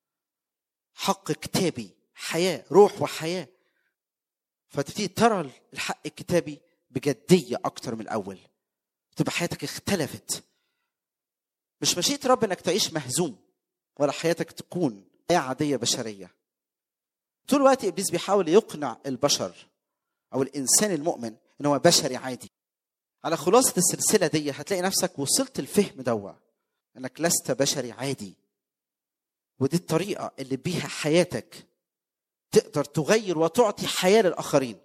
حق كتابي حياة روح وحياة فتبتدي ترى الحق الكتابي بجدية أكتر من الأول تبقى حياتك اختلفت مش مشيئة رب انك تعيش مهزوم ولا حياتك تكون حياة عادية بشرية طول الوقت ابليس بيحاول يقنع البشر او الانسان المؤمن ان هو بشري عادي على خلاصة السلسلة دي هتلاقي نفسك وصلت الفهم دوا انك لست بشري عادي ودي الطريقة اللي بيها حياتك تقدر تغير وتعطي حياة للآخرين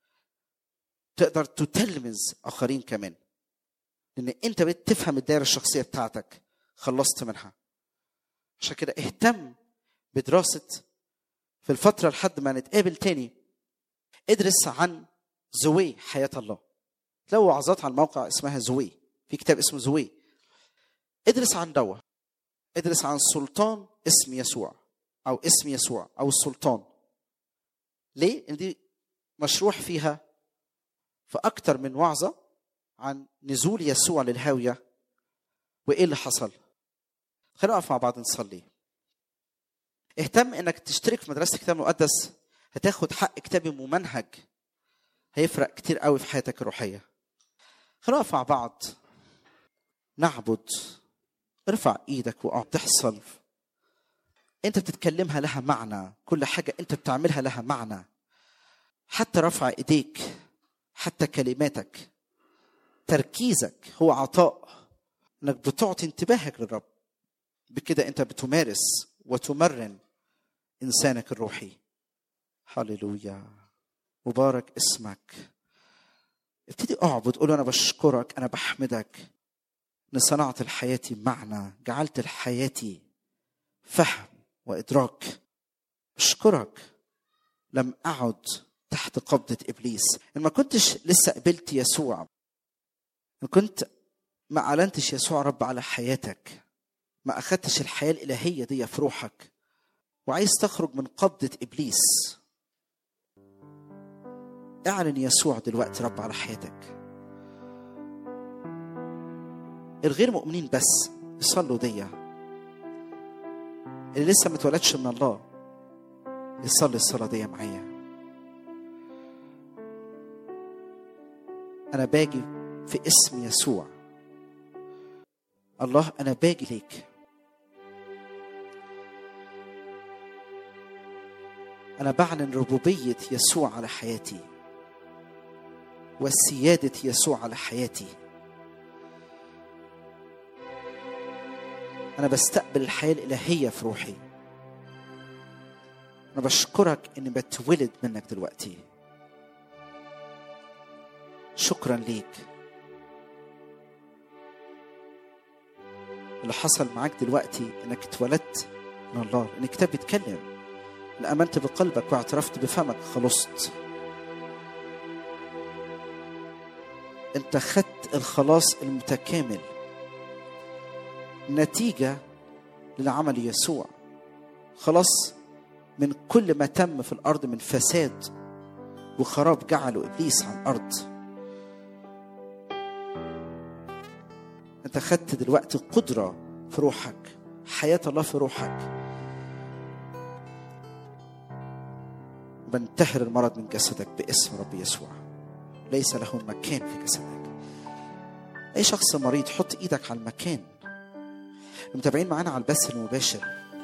تقدر تتلمذ آخرين كمان لان انت بقيت تفهم الدائره الشخصيه بتاعتك خلصت منها عشان كده اهتم بدراسه في الفتره لحد ما نتقابل تاني ادرس عن زوي حياه الله لو وعظات على الموقع اسمها زوي في كتاب اسمه زوي ادرس عن دوا ادرس عن سلطان اسم يسوع او اسم يسوع او السلطان ليه؟ ان دي مشروح فيها في اكتر من وعظه عن نزول يسوع للهاويه وايه اللي حصل خلينا نقف مع بعض نصلي اهتم انك تشترك في مدرسه الكتاب المقدس هتاخد حق كتابي ممنهج هيفرق كتير قوي في حياتك الروحيه خلينا نقف مع بعض نعبد ارفع ايدك واقعد تحصل انت بتتكلمها لها معنى كل حاجه انت بتعملها لها معنى حتى رفع ايديك حتى كلماتك تركيزك هو عطاء انك بتعطي انتباهك للرب بكده انت بتمارس وتمرن انسانك الروحي هللويا مبارك اسمك ابتدي اعبد قول انا بشكرك انا بحمدك ان صنعت لحياتي معنى جعلت لحياتي فهم وادراك اشكرك لم اعد تحت قبضه ابليس ان ما كنتش لسه قبلت يسوع ان كنت ما اعلنتش يسوع رب على حياتك ما اخدتش الحياه الالهيه دي في روحك وعايز تخرج من قبضه ابليس اعلن يسوع دلوقتي رب على حياتك الغير مؤمنين بس يصلوا دي اللي لسه ما اتولدش من الله يصلي الصلاة دي معايا أنا باجي في اسم يسوع الله أنا باجي ليك أنا بعلن ربوبية يسوع على حياتي وسيادة يسوع على حياتي أنا بستقبل الحياة الإلهية في روحي أنا بشكرك إني بتولد منك دلوقتي شكرا ليك اللي حصل معاك دلوقتي إنك اتولدت من الله لأن الكتاب بيتكلم إن آمنت بقلبك واعترفت بفمك خلصت أنت خدت الخلاص المتكامل نتيجة للعمل يسوع خلاص من كل ما تم في الأرض من فساد وخراب جعله إبليس عن الأرض أنت خدت دلوقتي قدرة في روحك حياة الله في روحك بنتهر المرض من جسدك باسم رب يسوع ليس له مكان في جسدك أي شخص مريض حط إيدك على المكان المتابعين معانا على البث المباشر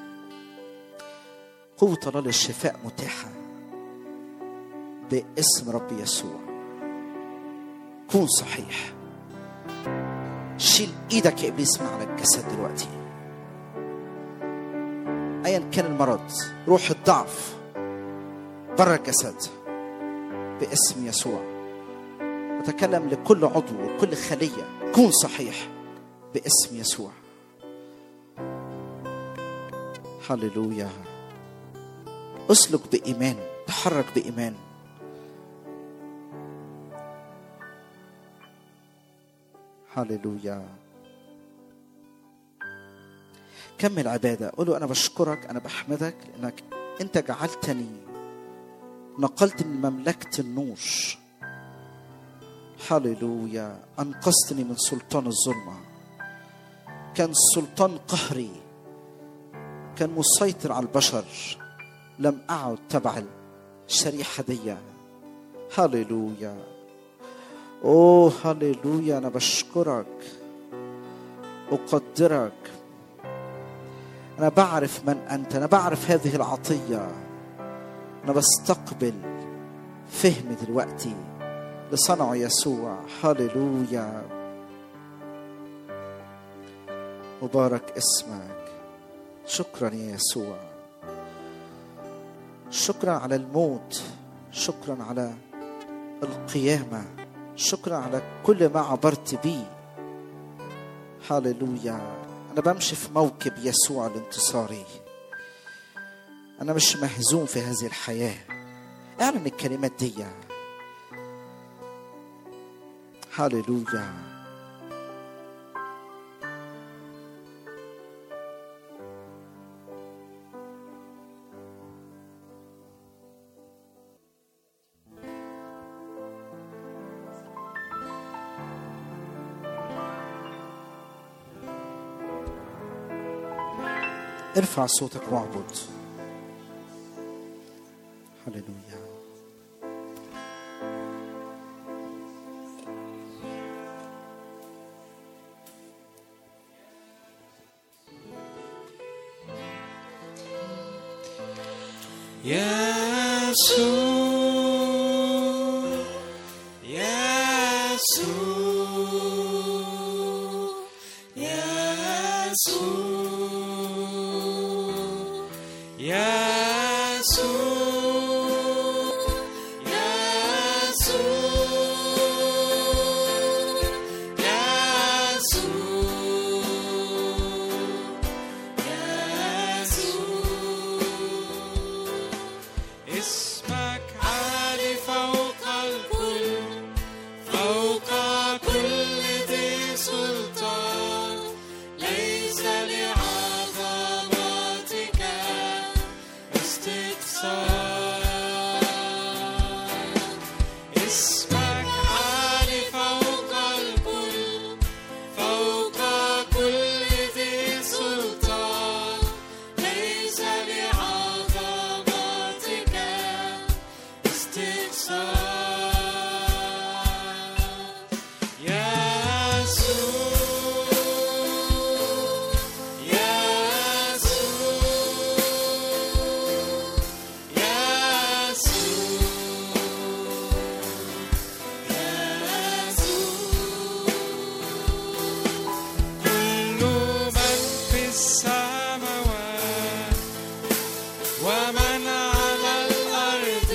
قوة الله للشفاء متاحة باسم رب يسوع كون صحيح شيل ايدك يا ابليس من على الجسد دلوقتي ايا كان المرض روح الضعف بره الجسد باسم يسوع وتكلم لكل عضو وكل خليه كون صحيح باسم يسوع هللويا اسلك بايمان تحرك بايمان هللويا كمل عبادة قول له أنا بشكرك أنا بحمدك لأنك أنت جعلتني نقلت من مملكة النور هللويا أنقذتني من سلطان الظلمة كان سلطان قهري كان مسيطر على البشر لم أعد تبع الشريحة دي هللويا اوه هللويا انا بشكرك اقدرك انا بعرف من انت انا بعرف هذه العطيه انا بستقبل فهم دلوقتي لصنعه يسوع هللويا مبارك اسمك شكرا يا يسوع شكرا على الموت شكرا على القيامه شكرا على كل ما عبرت بيه هللويا انا بمشي في موكب يسوع الانتصاري انا مش مهزوم في هذه الحياه اعلن الكلمات دي هللويا ارفع صوتك واعبد هللويا يسوع يسوع يسوع اسمك عالي فوق الكل فوق كل ذي سلطان ليس لعظمتك استقصاء اسمك عالي فوق الكل فوق كل ذي سلطان ليس لعظمتك استقصاء يسوع يسوع كل من في السماوات ومن على الأرض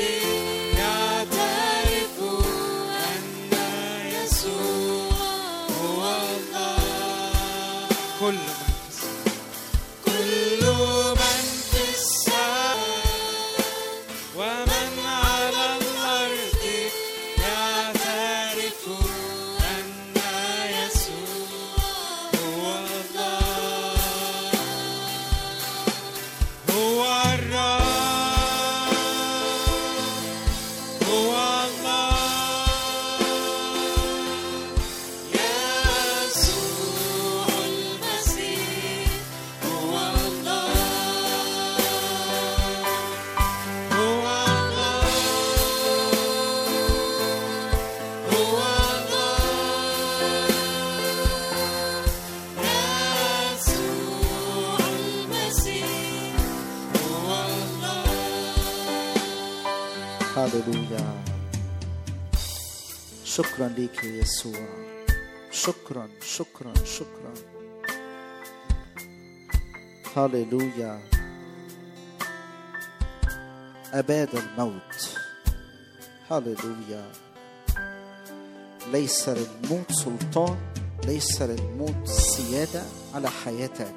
يعترف أن يسوع هو الله كل من في السماوات كل من في السماء ومن على الأرض يعترف أن يسوع هو الله هو الرب هو الله يسوع المسيح هو الله هو الله هو الله يسوع المسيح هو الله هللويا شكرا ليك يا يسوع شكرا شكرا شكرا هللويا أباد الموت هللويا ليس للموت سلطان ليس للموت سيادة على حياتك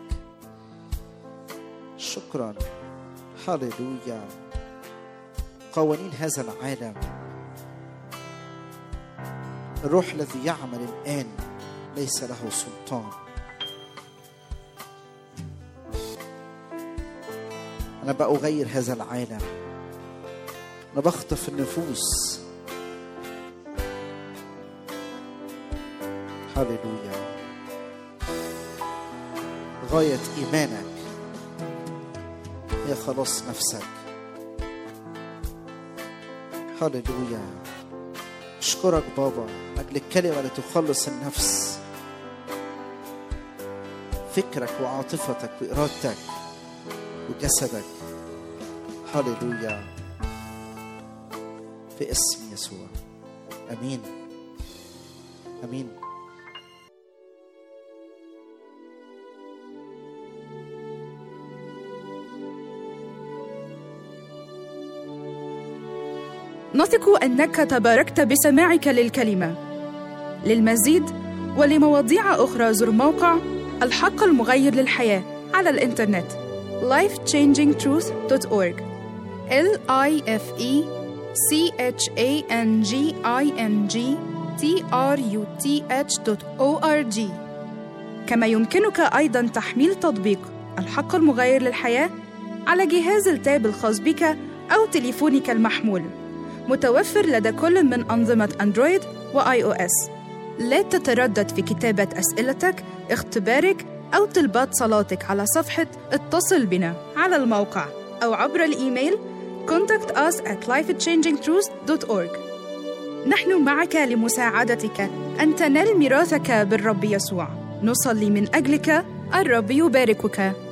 شكرا هللويا قوانين هذا العالم الروح الذي يعمل الآن ليس له سلطان أنا بقى أغير هذا العالم أنا بخطف النفوس هللويا غاية إيمانك هي خلاص نفسك هللويا اشكرك بابا اجل الكلمه اللي تخلص النفس فكرك وعاطفتك وارادتك وجسدك هللويا في اسم يسوع امين امين نثق انك تباركت بسماعك للكلمه للمزيد ولمواضيع اخرى زر موقع الحق المغير للحياه على الانترنت lifechangingtruth.org l i f e c h a n g i n g t r u t h.org كما يمكنك ايضا تحميل تطبيق الحق المغير للحياه على جهاز التاب الخاص بك او تليفونك المحمول متوفر لدى كل من أنظمة أندرويد وآي أو إس. لا تتردد في كتابة أسئلتك، اختبارك أو طلبات صلاتك على صفحة اتصل بنا على الموقع أو عبر الإيميل contact us at lifechangingtruths.org نحن معك لمساعدتك أن تنال ميراثك بالرب يسوع نصلي من أجلك الرب يباركك